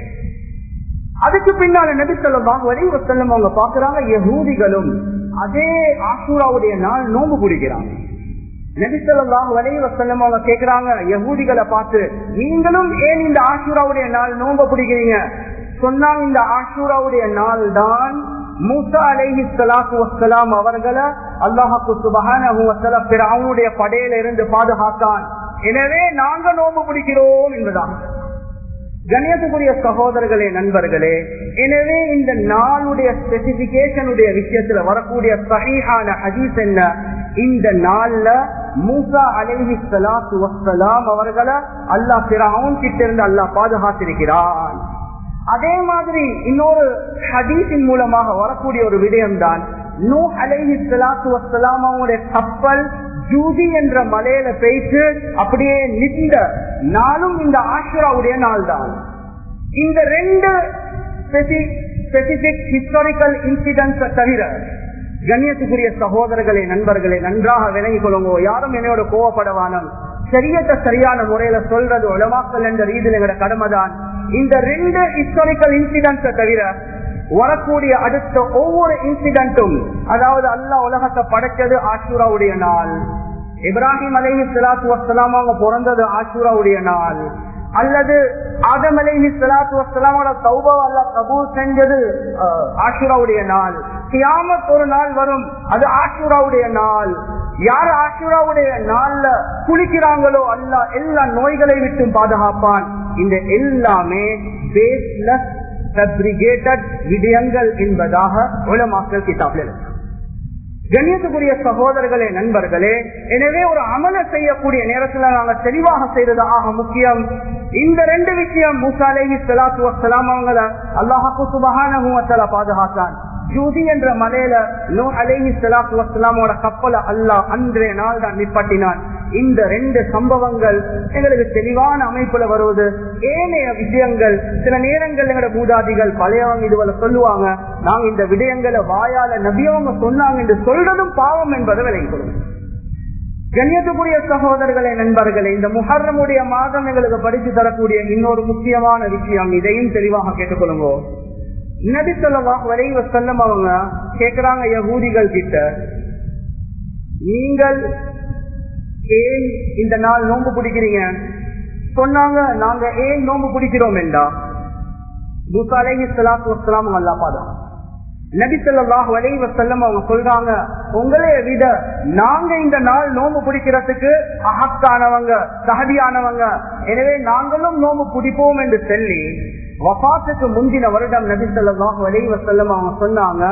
அதுக்கு பின்னால நபி சொல்லலாம் வரை செல்லும் அவங்க பாக்குறாங்க யகூதிகளும் அதே ஆசூராவுடைய நாள் நோம்பு குடிக்கிறாங்க நபி சொல்லலாம் வரை செல்லும் அவங்க கேக்குறாங்க யகூதிகளை பார்த்து நீங்களும் ஏன் இந்த ஆசூராவுடைய நாள் நோம்ப பிடிக்கிறீங்க சொன்னாங்க இந்த ஆசூராவுடைய நாள் தான் மூசா அலைஹி சலாத்து வசலாம் அவர்களை அல்லாஹாக்கு சுபகான அவனுடைய படையில இருந்து பாதுகாத்தான் எனவே நாங்க நோம்பு பிடிக்கிறோம் என்பதான் கணியத்துக்குரிய சகோதரர்களே நண்பர்களே எனவே இந்த நாளுடைய ஸ்பெசிபிகேஷனுடைய விஷயத்துல வரக்கூடிய சகிஹான ஹதீஸ் என்ன இந்த நாள்ல மூசா அலைஹி சலாத்து வசலாம் அவர்களை அல்லாஹ் பிறவும் கிட்ட இருந்து அல்லாஹ் பாதுகாத்திருக்கிறான் அதே மாதிரி இன்னொரு ஹதீஸின் மூலமாக வரக்கூடிய ஒரு விடயம் தான் நூ அலைஹி சலாத்து வசலாம் அவங்களுடைய கப்பல் ஜூதி என்ற மலையில போயிட்டு அப்படியே நின்ற நாளும் இந்த ஆஷுராவுடைய நாள் தான் இந்த ரெண்டு ஸ்பெசிபிக் ஹிஸ்டாரிக்கல் இன்சிடென்ட்ஸை தவிர கண்ணியத்துக்குரிய சகோதரர்களே நண்பர்களே நன்றாக விளங்கிக் கொள்ளுங்க யாரும் என்னோட கோவப்படவானம் சரியத்தை சரியான முறையில சொல்றது உலமாக்கல் என்ற ரீதியில் எங்களோட கடமைதான் இந்த ரெண்டு ஹிஸ்டாரிக்கல் இன்சிடென்ட்ஸை தவிர வரக்கூடிய அடுத்த ஒவ்வொரு இன்சிடென்ட்டும் அதாவது அல்லா உலகத்தை படைச்சது ஆஷூராவுடைய நாள் இப்ராஹிம் அலைஹி சலாத்து வசலாம் அவங்க பிறந்தது ஆஷூராவுடைய நாள் அல்லது ஆதம் அலைஹி சலாத்து வசலாமோட சௌபவ அல்லா கபூல் செஞ்சது ஆஷூராவுடைய நாள் கியாமத் ஒரு நாள் வரும் அது ஆஷூராவுடைய நாள் யார் ஆஷூராவுடைய நாள்ல குளிக்கிறாங்களோ அல்லா எல்லா நோய்களை விட்டும் பாதுகாப்பான் இந்த எல்லாமே பேஸ்லெஸ் ஃபேப்ரிகேட்டட் விடயங்கள் என்பதாக உலமாக்கல் கிதாபில் கண்ணியத்துக்குரிய சகோதரர்களே நண்பர்களே எனவே ஒரு அமல செய்யக்கூடிய நேரத்துல நாங்க தெளிவாக செய்யறது ஆக முக்கியம் இந்த ரெண்டு விஷயம் மூசாலேஹி சலாத்து வசலாம் அவங்கள அல்லாஹாக்கு சுபகான பாதுகாத்தான் ஜூதி என்ற மலையில நோ அலேஹி சலாத்து வசலாமோட கப்பலை அல்லாஹ் அன்றைய நாள் தான் நிப்பாட்டினான் இந்த ரெண்டு சம்பவங்கள் எங்களுக்கு தெளிவான அமைப்புல வருவது ஏனைய விஷயங்கள் சில நேரங்கள் எங்களோட மூதாதிகள் பழையவங்க இதுவரை சொல்லுவாங்க நாங்க இந்த விடயங்களை வாயால நபியவங்க சொன்னாங்க என்று சொல்றதும் பாவம் என்பதை விளங்கிக்கொள்ளும் கண்ணியத்துக்குரிய சகோதரர்களே நண்பர்களே இந்த முஹர்ரமுடைய மாதம் எங்களுக்கு படித்து தரக்கூடிய இன்னொரு முக்கியமான விஷயம் இதையும் தெளிவாக கேட்டுக்கொள்ளுங்க நபி சொல்லவா வரைவ செல்லம் அவங்க கேக்குறாங்க யகூதிகள் கிட்ட நீங்கள் ஏன் இந்த நாள் நோன்பு பிடிக்கிறீங்க சொன்னாங்க நாங்க ஏன் நோன்பு பிடிக்கிறோம் என்றா முசாலேஹி சலாத்து வசலாம் அல்லா பாதம் நபிசல்லாஹு அலைவ செல்லம் அவங்க சொல்றாங்க உங்களைய விட நாங்க இந்த நாள் நோம்பு பிடிக்கிறதுக்கு அஹக்கானவங்க தகுதியானவங்க எனவே நாங்களும் நோம்பு பிடிப்போம் என்று சொல்லி வபாத்துக்கு முந்தின வருடம் நபி சொல்லாஹு அலைவ செல்லம் அவங்க சொன்னாங்க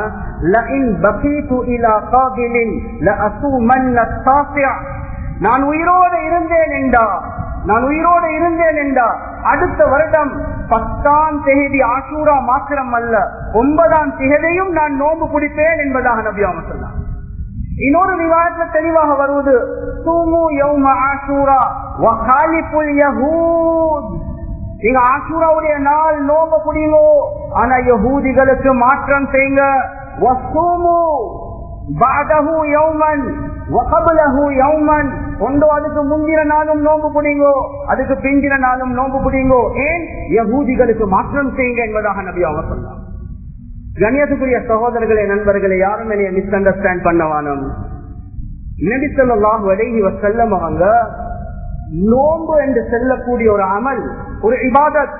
நான் உயிரோடு இருந்தேன் என்றா நான் உயிரோடு இருந்தேன் என்றா அடுத்த வருடம் பத்தாம் தேதி ஆசூரா மாத்திரம் அல்ல ஒன்பதாம் தேதியும் நான் நோன்பு பிடிப்பேன் என்பதாக நபி அவங்க சொன்னார் இன்னொரு விவாதத்துல தெளிவாக வருவது சூமு யௌம ஆசூரா வகாலிப்புல் யஹூத் நீங்க ஆசூராவுடைய நாள் நோம்ப புடிங்கோ ஆனா யஹூதிகளுக்கு மாற்றம் செய்யுங்க வசூமு பாதஹு யௌமன் வகபலஹு யௌமன் ஒன்றோ அதுக்கு முந்தின நாளும் நோம்பு பிடிங்கோ அதுக்கு பிந்தின நாளும் நோம்பு பிடிங்கோ ஏன் யகூதிகளுக்கு மாற்றம் செய்யுங்க என்பதாக நபி அவங்க சொன்னாங்க கணியத்துக்குரிய சகோதரர்களே நண்பர்களே யாரும் என்னைய மிஸ் அண்டர்ஸ்டாண்ட் பண்ணவானும் நபி சொல்லாஹ் வடைகி செல்லம் அவங்க நோம்பு என்று செல்லக்கூடிய ஒரு அமல் ஒரு இபாதத்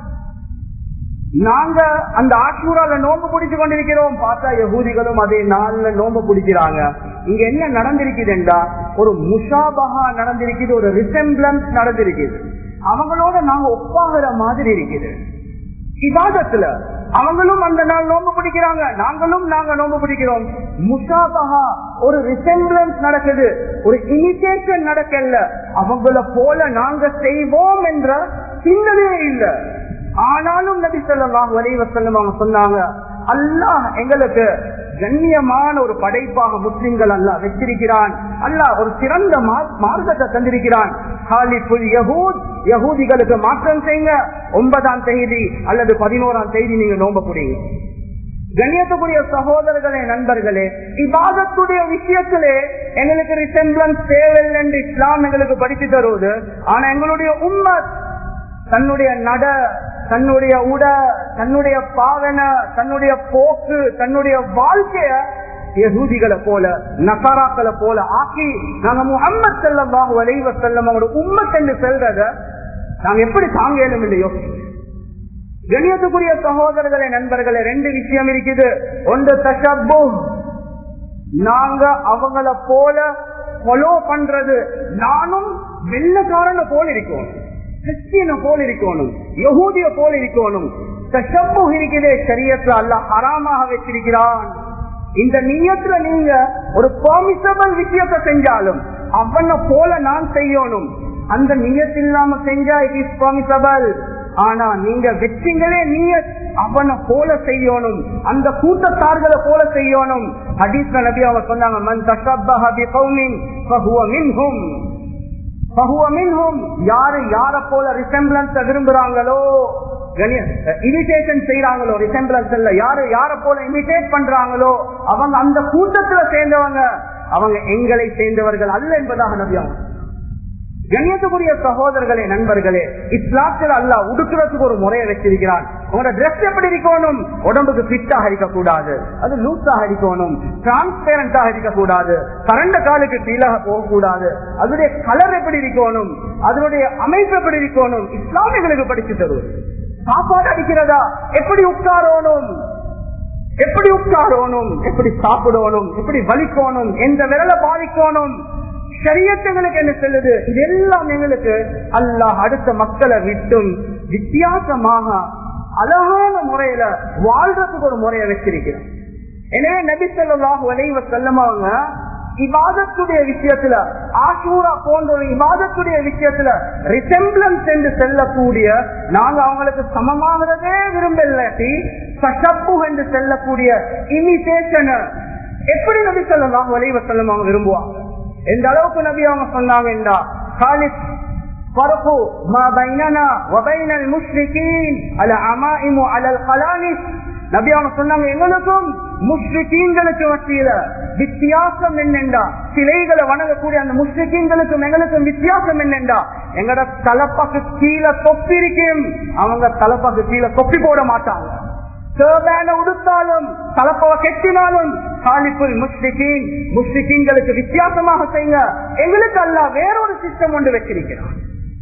நாங்க அந்த ஆசூரால நோம்பு பிடிச்சு கொண்டிருக்கிறோம் பார்த்தா யகூதிகளும் அதே நாள்ல நோம்பு பிடிக்கிறாங்க இங்க என்ன நடந்திருக்குதுன்றா ஒரு முஷாபகா நடந்திருக்குது ஒரு ரிசம்பிளன்ஸ் நடந்திருக்குது அவங்களோட நாங்க ஒப்பாகிற மாதிரி இருக்குது இபாதத்துல அவங்களும் அந்த நாள் நோம்பு பிடிக்கிறாங்க நாங்களும் நாங்க நோம்பு பிடிக்கிறோம் முஷாபகா ஒரு ரிசம்பிளன்ஸ் நடக்குது ஒரு இனிஷியேஷன் நடக்கல அவங்கள போல நாங்க செய்வோம் என்ற சிந்தனையே இல்லை ஆனாலும் நபி சொல்லாஹ் வலைவசல்லம் அவங்க சொன்னாங்க அல்லாஹ் எங்களுக்கு கண்ணியமான ஒரு படைப்பாக முஸ்லிம்கள் அல்லாஹ் வச்சிருக்கிறான் அல்லாஹ் ஒரு சிறந்த மார்க்கத்தை தந்திருக்கிறான் யகூதிகளுக்கு மாற்றம் செய்யுங்க ஒன்பதாம் தேதி அல்லது பதினோராம் தேதி நீங்க நோம்ப புரியுங்க கண்ணியத்துக்குரிய சகோதரர்களே நண்பர்களே இவாதத்துடைய விஷயத்திலே எங்களுக்கு ரிசம்பிளன்ஸ் தேவையில்லை என்று இஸ்லாம் எங்களுக்கு படித்து தருவது ஆனா எங்களுடைய உண்மை தன்னுடைய நட தன்னுடைய உட தன்னுடைய பாவன தன்னுடைய போக்கு தன்னுடைய வாழ்க்கைய யகூதிகளை போல நசாராக்களை போல ஆக்கி நாங்க முகம்மது செல்லம் வலைவ செல்லம் அவரோட உண்மத் என்று செல்றத நாங்க எப்படி தாங்க இயலும் இல்லையோ கணியத்துக்குரிய சகோதரர்களே நண்பர்களே ரெண்டு விஷயம் இருக்குது ஒன்று தஷப்பு நாங்க அவங்கள போல ஃபாலோ பண்றது நானும் வெள்ளக்காரன போல இருக்கோம் கிறிஸ்டியனை போல இருக்கணும் யகூதிய போல இருக்கணும் தஷப்பு இருக்கிறதே சரியத்துல அல்ல ஹராமாக வச்சிருக்கிறான் இந்த நீயத்துல நீங்க ஒரு பெர்மிசபிள் விஷயத்தை செஞ்சாலும் அவனை போல நான் செய்யணும் அந்த நீயத்து இல்லாம செஞ்சா இட் இஸ் பெர்மிசபிள் ஆனா நீங்க வெற்றிங்களே நீய அவனை போல செய்யணும் அந்த கூட்டத்தார்களை போல செய்யணும் ஹதீஸ்ல நபி அவர் சொன்னாங்க மன் தஷப்பஹ பிகௌமின் ஃபஹுவ மின்ஹும் யாரு யார போல ரிசம்பிளன்ஸ் விரும்புறாங்களோ இமிடேஷன் செய்யறாங்களோ ரிசம்பிளன்ஸ் இல்ல யாரு யார போல இமிடேட் பண்றாங்களோ அவங்க அந்த கூட்டத்துல சேர்ந்தவங்க அவங்க எங்களை சேர்ந்தவர்கள் அல்ல என்பதாக நபியாகும் கண்ணியத்துக்குரிய சகோதரர்களே நண்பர்களே இஸ்லாத்தில் அல்ல உடுக்கிறதுக்கு ஒரு முறையை வச்சிருக்கிறான் உங்களோட ட்ரெஸ் எப்படி இருக்கணும் உடம்புக்கு ஃபிட்டாக இருக்கக்கூடாது அது லூஸாக இருக்கணும் டிரான்ஸ்பேரண்டாக இருக்கக்கூடாது கரண்ட காலுக்கு கீழாக போகக்கூடாது அதனுடைய கலர் எப்படி இருக்கணும் அதனுடைய அமைப்பு எப்படி இருக்கணும் இஸ்லாமியர்களுக்கு படிச்சு தருவது சாப்பாடு அடிக்கிறதா எப்படி உட்காரணும் எப்படி உட்காரணும் எப்படி சாப்பிடணும் எப்படி வலிக்கணும் எந்த விரலை பாதிக்கணும் சரியத்தங்களுக்கு என்ன சொல்லுது இது எல்லாம் எங்களுக்கு அல்லாஹ் அடுத்த மக்களை விட்டும் வித்தியாசமாக அழகான முறையில வாழ்றதுக்கு ஒரு முறையை வச்சிருக்கிறோம் எனவே நபி சொல்லாஹ் வலைவ செல்லமாங்க இவாதத்துடைய விஷயத்துல ஆசூரா போன்ற ஒரு இவாதத்துடைய விஷயத்துல ரிசம்பிளன்ஸ் என்று செல்லக்கூடிய நாங்க அவங்களுக்கு சமமாகிறதே விரும்பலாட்டி கஷப்பு என்று செல்லக்கூடிய இமிடேஷன் எப்படி நபி சொல்லலாம் வலைவ செல்லம் அவங்க விரும்புவாங்க எந்த அளவுக்கு நபி அவங்க சொன்னாங்க என்றா காலித் فرق ما بيننا وبين المشركين العمائم على القلانس நபி அவங்க சொன்னாங்க எங்களுக்கும் முஸ்லிக்கீன்களுக்கு மத்தியில வித்தியாசம் என்னென்றா சிலைகளை வணங்கக்கூடிய அந்த முஸ்லிக்கீன்களுக்கும் எங்களுக்கும் வித்தியாசம் என்னென்றா எங்கட தலப்பாக்கு கீழே தொப்பி இருக்கும் அவங்க தலப்பாக்கு கீழே தொப்பி போட மாட்டாங்க சேவான உடுத்தாலும் தலப்பவ கெட்டினாலும் காலிப்புல் முஸ்லிகின் முஸ்லிகின்களுக்கு வித்தியாசமாக செய்யுங்க எங்களுக்கு அல்ல வேறொரு சிஸ்டம் ஒன்று வச்சிருக்கிறான்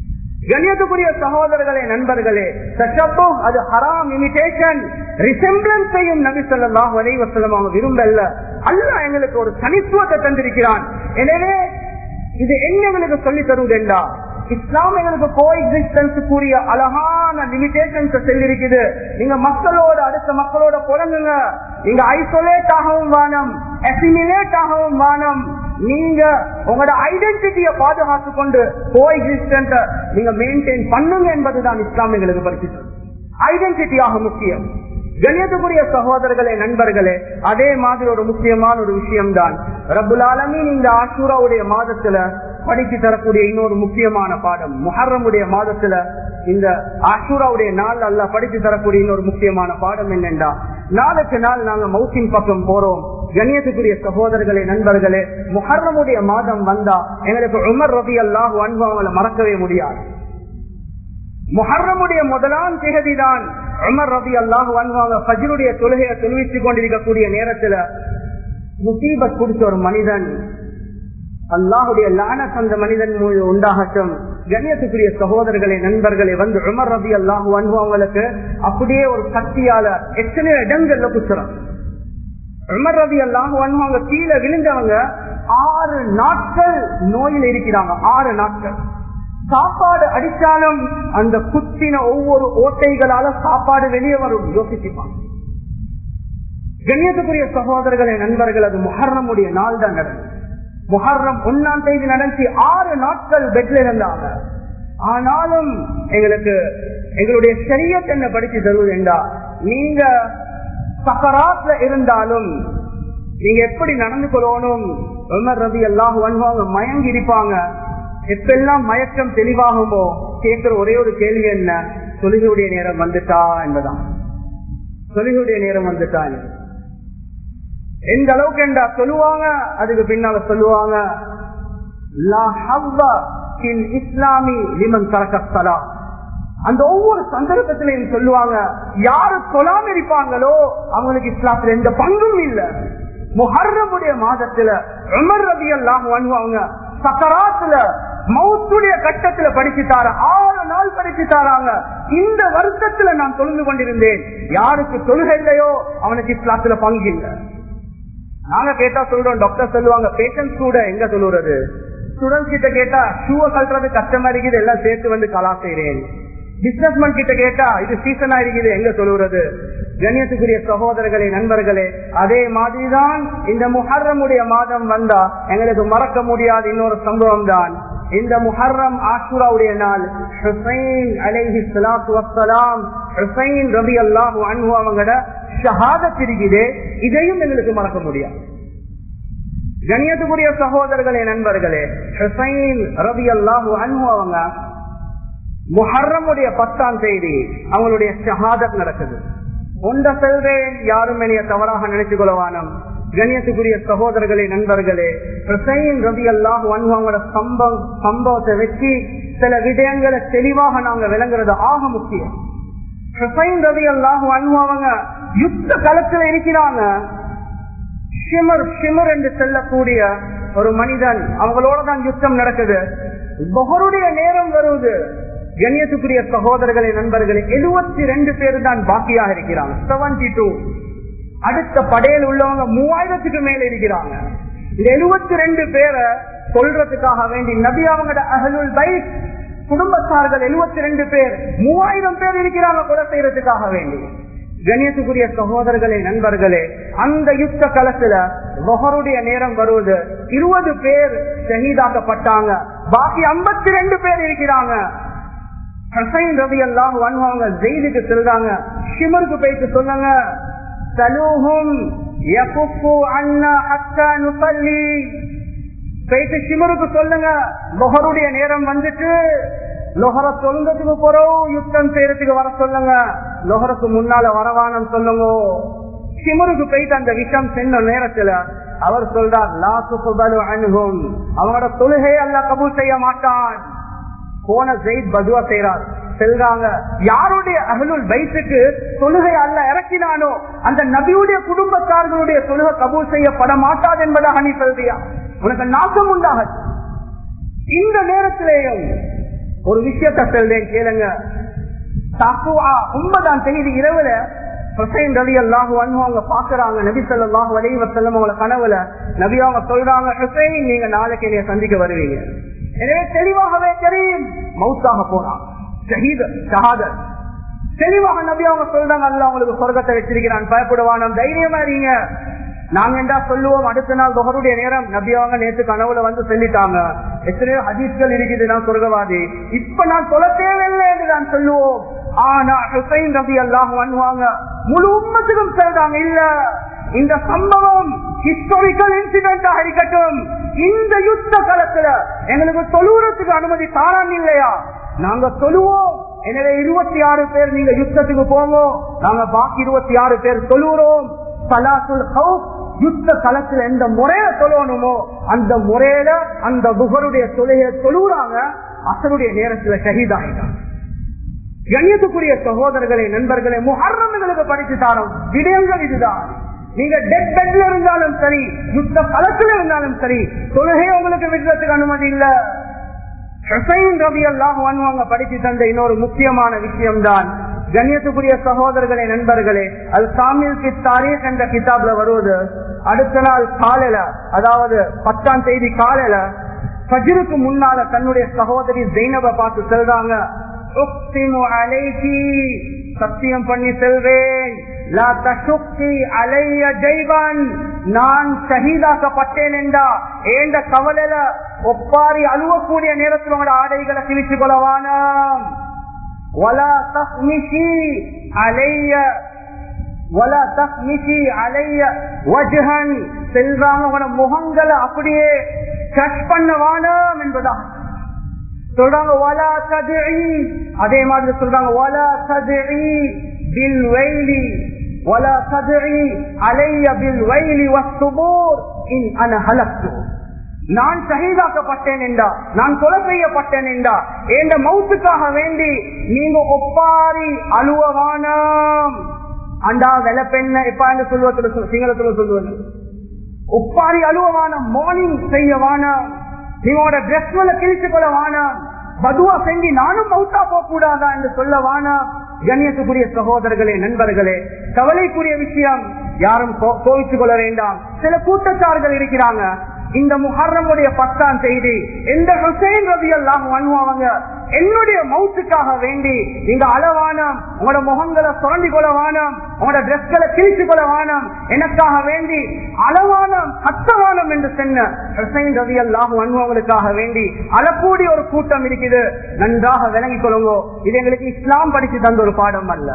கண்ணியத்துக்குரிய சகோதரர்களே நண்பர்களே தஷப்போ அது ஹராம் இமிடேஷன் ரிசெம்பிளன்ஸ் செய்யும் நபி சொல்லாஹ் வலைவசலம் அவங்க விரும்பல்ல அல்ல எங்களுக்கு ஒரு தனித்துவத்தை தந்திருக்கிறான் எனவே இது என்ன எங்களுக்கு சொல்லி தருவதெண்டா இஸ்லாம் எங்களுக்கு கோ எக்ஸிஸ்டன்ஸ் கூடிய அழகான லிமிடேஷன்ஸ் செல்லிருக்குது நீங்க மக்களோட அடுத்த மக்களோட புறங்குங்க நீங்க ஐசோலேட் ஆகவும் வானம் அசிமிலேட் ஆகவும் வானம் நீங்க உங்களோட ஐடென்டிட்டியை பாதுகாத்து கொண்டு கோ எக்ஸிஸ்டன்ஸ் நீங்க மெயின்டைன் பண்ணுங்க என்பதுதான் இஸ்லாம் எங்களுக்கு படிச்சு ஐடென்டிட்டியாக முக்கியம் கணியத்துக்குரிய சகோதரர்களே நண்பர்களே அதே மாதிரி ஒரு முக்கியமான ஒரு விஷயம் தான் ரபுல் ஆலமீன் இந்த ஆஷூராவுடைய மாதத்துல படித்து தரக்கூடிய இன்னொரு முக்கியமான பாடம் முஹர்ரமுடைய மாதத்துல இந்த ஆஷூராவுடைய நாள் அல்ல படித்து தரக்கூடிய இன்னொரு முக்கியமான பாடம் என்னென்றா நாளுக்கு நாள் நாங்க மௌசின் பக்கம் போறோம் கண்ணியத்துக்குரிய சகோதரர்களே நண்பர்களே முஹர்ரமுடைய மாதம் வந்தா எங்களுக்கு உமர் ரபி அல்லாஹ் அனுபவங்களை மறக்கவே முடியாது முஹர்ரமுடைய முதலாம் திகதி தான் உமர் ரபி அல்லாஹ் அனுபவங்க ஃபஜ்ருடைய தொழுகையை தொழுவித்துக் கொண்டிருக்கக்கூடிய நேரத்துல முசீபத் குடிச்ச ஒரு மனிதன் அல்லாஹுடைய லானஸ் அந்த மனிதன் மீது உண்டாகட்டும் கண்ணியத்துக்குரிய சகோதரர்களே நண்பர்களே வந்து உமர் ரபி அல்லாஹு அனுபவங்களுக்கு அப்படியே ஒரு சக்தியால எத்தனை இடங்கள்ல குத்துறோம் உமர் ரபி அல்லாஹு அனுபவங்க கீழே விழுந்தவங்க ஆறு நாட்கள் நோயில் இருக்கிறாங்க ஆறு நாட்கள் சாப்பாடு அடிச்சாலும் அந்த குத்தின ஒவ்வொரு ஓட்டைகளால சாப்பாடு வெளியே வரும் யோசிச்சுப்பாங்க கண்ணியத்துக்குரிய சகோதரர்களே நண்பர்கள் அது முஹர்ரமுடைய நாள் தான் நடந்தது முஹர்ரம் ஒன்னாம் தேதி நடந்து ஆறு நாட்கள் பெட்ல இருந்தாங்க ஆனாலும் எங்களுக்கு எங்களுடைய சரியத் என்ன படிச்சு தருவது என்றா நீங்க சக்கராத்ல இருந்தாலும் நீங்க எப்படி நடந்து கொள்ளணும் உமர் ரவி எல்லாம் வன்வாங்க மயங்கி இருப்பாங்க எப்பெல்லாம் மயக்கம் தெளிவாகுமோ கேட்கிற ஒரே ஒரு கேள்வி என்ன தொழுகையுடைய நேரம் வந்துட்டா என்பதான் தொழுகையுடைய நேரம் வந்துட்டா என்பது எந்த அளவுக்கு என்றா சொல்லுவாங்க அதுக்கு பின்னால சொல்லுவாங்க இஸ்லாமி லிமன் தரக்கலா அந்த ஒவ்வொரு சந்தர்ப்பத்திலையும் சொல்லுவாங்க யாரு சொல்லாம இருப்பாங்களோ அவங்களுக்கு இஸ்லாத்துல எந்த பங்கும் இல்ல முஹர்ரமுடைய மாதத்துல உமர் ரவி எல்லாம் வாங்குவாங்க சக்கராத்துல மௌத்துடைய கட்டத்துல படிச்சுட்டார ஆறு நாள் படிச்சு தாராங்க இந்த வருஷத்துல நான் தொழுந்து கொண்டிருந்தேன் யாருக்கு தொழுகை இல்லையோ அவனுக்கு இஸ்லாத்துல பங்கு இல்லை நாங்க கேட்டா சொல்றோம் டாக்டர் சொல்லுவாங்க பேஷண்ட் கூட எங்க சொல்லுறது ஸ்டூடெண்ட்ஸ் கிட்ட கேட்டா ஷூவை கல்றது கஷ்டமா இருக்குது எல்லாம் சேர்த்து வந்து கலா செய்யறேன் பிசினஸ்மேன் கிட்ட கேட்டா இது சீசனா இருக்குது எங்க சொல்லுறது கண்ணியத்துக்குரிய சகோதரர்களே நண்பர்களே அதே மாதிரிதான் இந்த முஹர்ரமுடைய மாதம் வந்தா எங்களுக்கு மறக்க முடியாத இன்னொரு சம்பவம் தான் இந்த முஹர்ரம் ஆஷுராவுடைய நாள் ஹுசைன் அலைஹி சலாத்து வசலாம் ஹுசைன் ரபி அல்லாஹு அன்பு அவங்களோட ஷஹாதத் இருக்குது இதையும் எங்களுக்கு மறக்க முடியாது கண்ணியத்துக்குரிய சகோதரர்களே நண்பர்களே ஹுசைன் ரபி அல்லாஹு அன்பு அவங்க முஹர்ரமுடைய பத்தாம் தேதி அவங்களுடைய ஷஹாதத் நடக்குது ஒன்ற செல்றேன் யாரும் என்னைய தவறாக நினைச்சு கொள்ளவானம் கண்ணியத்துக்குரிய சகோதரர்களே நண்பர்களே ஹுசைன் ரவி அல்லாஹ் அவங்களோட சம்பவம் சம்பவத்தை வச்சு சில விடயங்களை தெளிவாக நாங்க விளங்குறது ஆக முக்கியம் ஹுசைன் ரவி அல்லாஹ் அவங்க யுத்த களத்துல இருக்கிறாங்க ஷிமர் ஷிமர் என்று செல்லக்கூடிய ஒரு மனிதன் அவங்களோட தான் யுத்தம் நடக்குது பகருடைய நேரம் வருவது கண்ணியத்துக்குரிய சகோதரர்களே நண்பர்களே எழுபத்தி ரெண்டு பேர் தான் பாக்கியாக இருக்கிறாங்க செவன்டி டூ அடுத்த படையில் உள்ளவங்க மூவாயிரத்துக்கு மேல இருக்கிறாங்க இந்த எழுபத்தி ரெண்டு பேரை சொல்றதுக்காக வேண்டி நபி அவங்களோட அகலுல் பைக் குடும்பத்தார்கள் எழுபத்தி ரெண்டு பேர் மூவாயிரம் பேர் இருக்கிறாங்க கொலை செய்யறதுக்காக வேண்டி கணியத்துக்குரிய சகோதரர்களே நண்பர்களே அந்த யுத்த களத்துல மொஹருடைய நேரம் வருவது இருபது பேர் ஷஹீதாக்கப்பட்டாங்க பாக்கி ஐம்பத்தி ரெண்டு பேர் இருக்கிறாங்க ஹசைன் ரவி எல்லாம் அவங்க ஜெயிலுக்கு செல்றாங்க ஷிமருக்கு போயிட்டு சொன்னாங்க சலூஹும் போயிட்டு ஷிமருக்கு சொல்லுங்க லொஹருடைய நேரம் வந்துட்டு லொஹர சொல்றதுக்கு போறோம் யுத்தம் செய்யறதுக்கு வர சொல்லுங்க லொஹருக்கு முன்னால வரவானம் சொல்லுங்க சிமருக்கு போயிட்டு அந்த விஷம் சென்ற நேரத்துல அவர் சொல்றார் லாசுபலு அணுகும் அவனோட தொழுகை அல்ல கபூல் செய்ய மாட்டான் போன ஜெயித் பதுவா செய்யறார் செல்றாங்க யாருடைய அகலுள் பைத்துக்கு தொழுகை அல்ல இறக்கினானோ அந்த நபியுடைய குடும்பத்தார்களுடைய தொழுகை கபூல் செய்யப்பட மாட்டாது என்பதாக நீ சொல்றியா உனக்கு நாசம் உண்டாக இந்த நேரத்திலேயும் ஒரு விஷயத்த சொல்றேன் கேளுங்க தக்குவா உண்மைதான் தெரியுது இரவுல ஹுசைன் ரவி அல்லாஹு அவங்க பாக்குறாங்க நபி சொல்லாஹு அலி வசல்லம் அவங்கள கனவுல நபி அவங்க சொல்றாங்க ஹுசைன் நீங்க நாளைக்கு என்னைய சந்திக்க வருவீங்க எனவே தெளிவாகவே தெரியும் மவுத்தாக போறான் ஷஹீத் ஷஹாதத் தெளிவாக நபி அவங்க சொல்றாங்க அல்ல அவங்களுக்கு சொர்க்கத்தை வச்சிருக்கிறான் பயப்படுவான் தைரியமா இருங்க நாங்க என்ன சொல்லுவோம் அடுத்த நாள் தொகருடைய நேரம் நபி அவங்க நேற்று கனவுல வந்து சொல்லிட்டாங்க எத்தனையோ ஹதீஸ்கள் இருக்குது நான் சொர்க்கவாதி இப்ப நான் சொல்ல தேவையில்லை என்று நான் சொல்லுவோம் ஆனா ஹுசைன் ரபி அல்லாஹ் பண்ணுவாங்க முழு உண்மத்துக்கும் சொல்றாங்க இல்ல இந்த சம்பவம் ஹிஸ்டாரிக்கல் இன்சிடென்டா இருக்கட்டும் இந்த யுத்த காலத்துல எங்களுக்கு தொழுவுறதுக்கு அனுமதி தாரான் இல்லையா நாங்க சொல்லுவோம் எனவே இருபத்தி ஆறு பேர் நீங்க யுத்தத்துக்கு போங்க நாங்க பாக்கி இருபத்தி ஆறு பேர் சொல்லுறோம் சலாத்துல் ஹவுப் யுத்த களத்துல எந்த முறையில சொல்லணுமோ அந்த முறையில அந்த புகருடைய தொழுகையை சொல்லுறாங்க அசருடைய நேரத்துல ஷஹீதாயிட்டாங்க கண்ணியத்துக்குரிய சகோதரர்களே நண்பர்களே முஹர்ரம்களுக்கு படிச்சு தாரோம் விடயங்கள் இதுதான் நீங்க டெட் பெட்ல இருந்தாலும் சரி யுத்த களத்துல இருந்தாலும் சரி தொழுகை உங்களுக்கு விடுறதுக்கு அனுமதி இல்ல ஹுசைன் ரவி அல்லாஹ் வாங்குவாங்க படிச்சு தந்த இன்னொரு முக்கியமான விஷயம் தான் கண்ணியத்துக்குரிய சகோதரர்களே நண்பர்களே அது சாமில் தாரீக் என்ற கிதாப்ல வருவது அடுத்த நாள் காலையில அதாவது பத்தாம் தேதி காலையில ஃபஜ்ருக்கு முன்னால தன்னுடைய சகோதரி ஜெயினப பார்த்து சொல்றாங்க "உக்ஸிமு அலைகி", சத்தியம் பண்ணி செல்வேன் "லா தஷுக்கி அலைய ஜெய்வன்", நான் ஷஹீதாக்கப்பட்டேன் என்றா ஏண்ட கவலையில ஒப்பாரி அழுவக்கூடிய நேரத்தில் உங்களோட ஆடைகளை கிழிச்சு கொள்ளவானாம் ولا تخمشي علي ولا تخمشي علي وجها செல்றாங்க உங்களோட முகங்களை அப்படியே கட் பண்ண வானம் என்பதா சொல்றாங்க வலா ததுஇ அதே மாதிரி சொல்றாங்க வலா ததுஇ பில் வைலி வலா ததுஇ அலைய பில் வைலி வஸ்துபூர் இன் அன ஹலக்து நான் சகிதாக்கப்பட்டேன் என்றா நான் கொலை செய்யப்பட்டேன் என்றா என்ற மவுத்துக்காக வேண்டி நீங்க ஒப்பாரி அழுவவானாம் அண்டா வெல பெண்ண எப்ப சொல்லுவத்துல சிங்களத்துல சொல்லுவது ஒப்பாரி அழுவவானம் மார்னிங் செய்யவானாம் நீங்களோட ட்ரெஸ் மேல கிழிச்சு கொள்ள வானாம் பதுவா செஞ்சு நானும் மவுத்தா போக கூடாதா என்று சொல்ல வானாம் கண்ணியத்துக்குரிய சகோதரர்களே நண்பர்களே கவலைக்குரிய விஷயம் யாரும் கோவித்துக் கொள்ள வேண்டாம் சில கூட்டத்தார்கள் இருக்கிறாங்க இந்த முஹர்ரமுடைய பத்தாம் செய்தி எந்த ஹுசைன் ரவி எல்லாம் பண்ணுவாங்க என்னுடைய மவுத்துக்காக வேண்டி நீங்க அளவானம் உங்களோட முகங்களை சுரண்டி கொள்ள வானம் உங்களோட ட்ரெஸ்களை கிழிச்சு கொள்ள வானம் எனக்காக வேண்டி அளவானம் சத்தவானம் என்று சொன்ன ஹுசைன் ரவி எல்லாம் பண்ணுவவங்களுக்காக வேண்டி அளக்கூடிய ஒரு கூட்டம் இருக்குது நன்றாக விளங்கிக் கொள்ளுங்க இது எங்களுக்கு இஸ்லாம் படிச்சு தந்த ஒரு பாடம் அல்ல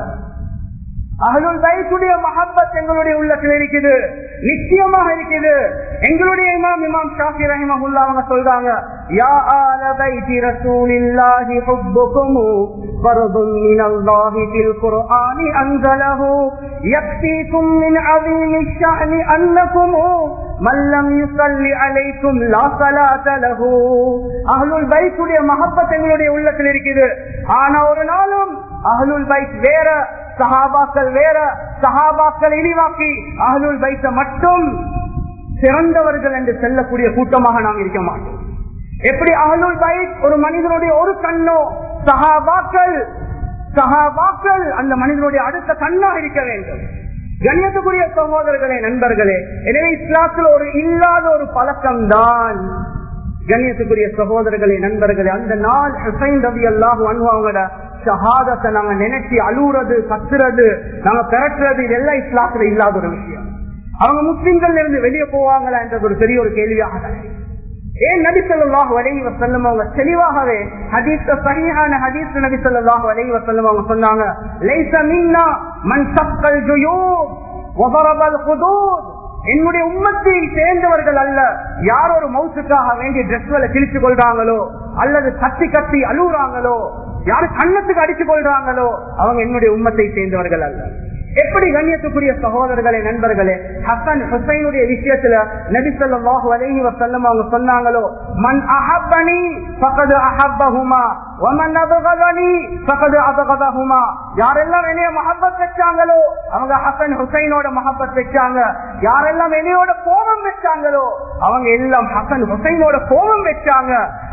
அகலுல் பைத்துடைய மஹப்பத் எங்களுடைய உள்ளத்தில் இருக்குது நிச்சயமாக இருக்குது எங்களுடைய இமாம் இமாம் ஷாஃபி ரஹிமஹுல்லா அவங்க சொல்றாங்க யா ஆல பைத்தி ரசூலில்லாஹி ஹுப்புக்கும் فرض من الله في القرآن أنزله يكفيكم من عظيم الشأن أنكم من لم يصل عليكم لا صلاة له அகலுல் பைத்துடைய மஹப்பத் எங்களுடைய உள்ளத்தில் இருக்குது ஆனா ஒரு நாளும் அகலுல் பைத் வேற சஹாபாக்கள் வேற சஹாபாக்கள் இழிவாக்கி அகலுல் பைத்த மட்டும் சிறந்தவர்கள் என்று செல்லக்கூடிய கூட்டமாக நாம் இருக்க மாட்டோம் எப்படி அகலுல் பைத் ஒரு மனிதனுடைய ஒரு கண்ணோ சஹாபாக்கள் சஹாபாக்கள் அந்த மனிதனுடைய அடுத்த கண்ணா இருக்க வேண்டும் கண்ணியத்துக்குரிய சகோதரர்களே நண்பர்களே எனவே இஸ்லாத்தில் ஒரு இல்லாத ஒரு பழக்கம் தான் கண்ணியத்துக்குரிய சகோதரர்களே நண்பர்களே அந்த நாள் ஹுசைன் ரவி அல்லாஹ் அவங்களோட ஷஹாதத்தை நாங்க நினைச்சு அழுகுறது கத்துறது நாங்க பெறட்டுறது இதெல்லாம் இஸ்லாத்துல இல்லாத ஒரு விஷயம் அவங்க முஸ்லிம்கள் இருந்து வெளியே போவாங்களா என்றது ஒரு பெரிய ஒரு கேள்வியாக ஏன் நபி சொல்லாஹு அலைஹி வசல்லம் அவங்க தெளிவாகவே ஹதீஸ் சரியான ஹதீஸ் நபி சொல்லாஹு அலைஹி வசல்லம் அவங்க சொன்னாங்க லைஸ மின்னா மன் சக்கல் ஜுயூப் வதரபல் ஹுதூத் என்னுடைய உம்மத்தை சேர்ந்தவர்கள் அல்ல யார் ஒரு மவுசுக்காக வேண்டிய ட்ரெஸ்களை கிழிச்சு கொள்றாங்களோ அல்லது கத்தி கத்தி அழுகுறாங்களோ யாரு கண்ணத்துக்கு அடிச்சு கொள்றாங்களோ அவங்க என்னுடைய உம்மத்தை சேர்ந்தவர்கள் அல்ல எப்படி கண்ணியத்துக்குரிய சகோதரர்களே நண்பர்களே ஹசன் ஹுசைனுடைய விஷயத்துல நபி சொல்லாஹு அலைஹி வசல்லம் அவங்க சொன்னாங்களோ மன் அஹப்பனி பக்கது அஹப்பஹுமா ஒமன் அபகதனி பக்கது அபகதஹுமா யாரெல்லாம் என்னைய மஹப்பத் வச்சாங்களோ அவங்க ஹசன் ஹுசைனோட மஹப்பத் வச்சாங்க யாரெல்லாம் என்னையோட கோபம் வச்சாங்களோ அவங்க எல்லாம் ஹசன் ஹுசைனோட கோபம் வச்சாங்க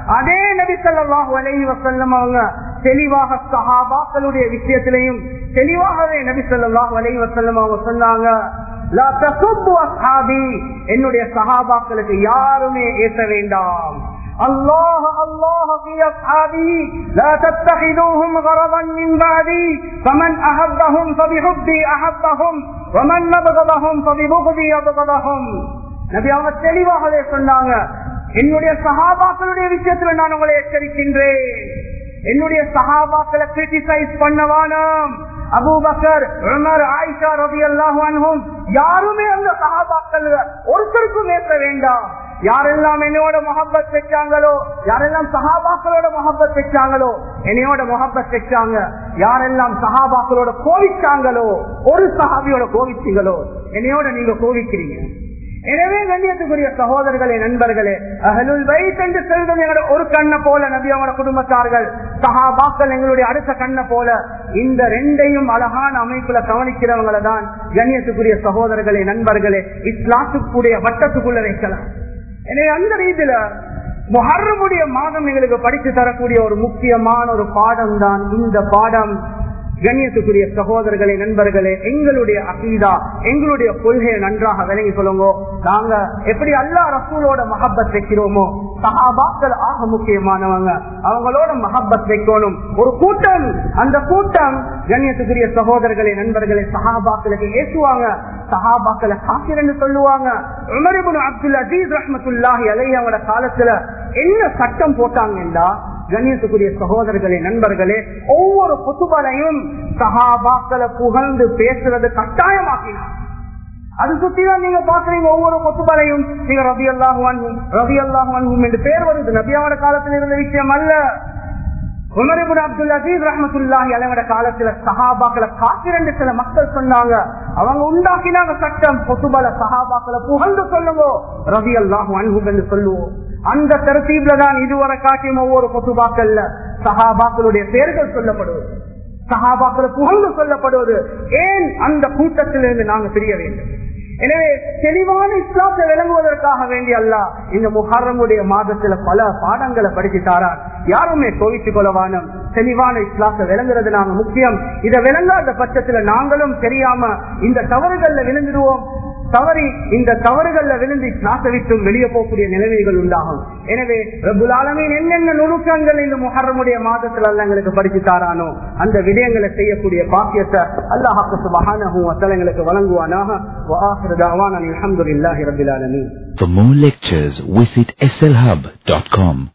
அதே நபி ஸல்லல்லாஹு அலைஹி வஸல்லம் அவங்க தெளிவாக சஹாபாக்களுடைய விஷயத்திலையும் தெளிவாகவே நபி ஸல்லல்லாஹு அலைஹி வஸல்லம் அவங்க சொன்னாங்க "லா தசுப்பு அஸ்ஹாபி." என்னுடைய சஹாபாக்களுக்கு யாருமே ஏற்ற வேண்டாம் الله الله في أصحابه لا تتخذوهم غرضا من بعدي فمن أحبهم فبحبي أحبهم ومن نبغضهم فببغضي أبغضهم நபி அவங்க தெளிவாகவே சொன்னாங்க என்னுடைய சகாபாக்களுடைய விஷயத்துல நான் உங்களை எச்சரிக்கின்றேன் என்னுடைய சகாபாக்களை கிரிட்டிசைஸ் பண்ணவானாம் அபூபக்கர் உமர் ஆயிஷா ரவி அல்லாஹும் யாருமே அந்த சகாபாக்கள் ஒருத்தருக்கும் ஏற்ற வேண்டாம் யாரெல்லாம் என்னோட முகப்பத் வச்சாங்களோ யாரெல்லாம் சஹாபாக்களோட முகப்பத் வச்சாங்களோ என்னையோட முகப்பத் வச்சாங்க யாரெல்லாம் சஹாபாக்களோட கோவிச்சாங்களோ ஒரு சஹாபியோட கோவிச்சீங்களோ என்னையோட நீங்க கோவிக்கிறீங்க எனவே கண்ணியத்துக்குரிய சகோதரர்களே நண்பர்களே அகலுல் வைத் என்று செல்வது எங்களோட ஒரு கண்ணை போல நபி அவங்களோட குடும்பத்தார்கள் சஹாபாக்கள் எங்களுடைய அடுத்த கண்ணை போல இந்த ரெண்டையும் அழகான அமைப்புல கவனிக்கிறவங்களை தான் கண்ணியத்துக்குரிய சகோதரர்களே நண்பர்களே இஸ்லாத்துக்குரிய வட்டத்துக்குள்ள வைக்கலாம் எனவே அந்த ரீதியில முஹர்ரமுடைய மாதம் எங்களுக்கு படித்து தரக்கூடிய ஒரு முக்கியமான ஒரு பாடம் தான் இந்த பாடம் கண்ணியத்துக்குரிய சகோதரர்களே நண்பர்களே எங்களுடைய அகீதா எங்களுடைய கொள்கையை நன்றாக விளங்கி சொல்லுங்க நாங்க எப்படி அல்லா ரசூலோட மஹப்பத் வைக்கிறோமோ சஹாபாக்கள் ஆக முக்கியமானவங்க அவங்களோட மஹப்பத் வைக்கணும் ஒரு கூட்டம் அந்த கூட்டம் கண்ணியத்துக்குரிய சகோதரர்களே நண்பர்களே சஹாபாக்களுக்கு ஏசுவாங்க சஹாபாக்களை காசிரன்னு சொல்லுவாங்க உமரிபுன் அப்துல் அசீஸ் ரஹமத்துல்லாஹி அலை அவங்களோட காலத்துல என்ன சட்டம் போட்டாங்கன்னா கண்ணியத்துக்குரிய சகோதரர்களே நண்பர்களே ஒவ்வொரு புத்துபலையும் சகாபாக்களை புகழ்ந்து பேசுறது கட்டாயமாக்கினார் அது சுத்திதான் நீங்க பாக்குறீங்க ஒவ்வொரு கொத்துபலையும் நீங்க ரவி அல்லாஹுவான் ரவி அல்லாஹுவான் என்று பேர் வருது நபியாவோட காலத்தில் இருந்த விஷயம் அல்ல உமரிபுன் அப்துல் அசீஸ் ரஹமத்துல்லாஹி அலைவட காலத்துல சஹாபாக்களை காத்திரண்டு சில மக்கள் சொன்னாங்க அவங்க உண்டாக்கினாங்க சட்டம் பொத்துபல சஹாபாக்களை புகழ்ந்து சொல்லுங்க ரவி அல்லாஹு அன்பு என்று சொல்லுவோம் அந்த தரத்தீப்ல தான் இதுவரை காட்டியும் ஒவ்வொரு பொத்துபாக்கள்ல சஹாபாக்களுடைய பெயர்கள் சொல்லப்படுவது சஹாபாக்களை புகழ்ந்து சொல்லப்படுவது ஏன் அந்த கூட்டத்திலிருந்து நாங்க பிரிய வேண்டும் எனவே தெளிவான இஸ்லாத்தை விளங்குவதற்காக வேண்டிய அல்ல இந்த முஹர்ரமுடைய மாதத்துல பல பாடங்களை படிச்சு தாரார் யாருமே கோவிச்சுக் கொள்ளவானம் தெளிவான இஸ்லாத்தை விளங்குறது நாங்க முக்கியம் இதை விளங்காத பட்சத்துல நாங்களும் தெரியாம இந்த தவறுகள்ல விழுந்துடுவோம் தவறி இந்த தவறுகள்ல விழுந்து இஸ்லாத்தை விட்டும் வெளியே போகக்கூடிய நிலைமைகள் உண்டாகும் எனவே ரபுலாலமின் என்னென்ன நுணுக்கங்கள் இந்த முஹர்ரமுடைய மாதத்துல அல்ல எங்களுக்கு படிச்சு தாரானோ அந்த விடயங்களை செய்யக்கூடிய பாக்கியத்தை அல்லாஹாக்கு சுபஹானஹு வஸல்லம் எங்களுக்கு வழங்குவானாக وآخر دعوانا الحمد لله رب العالمين For more lectures, visit slhub.com.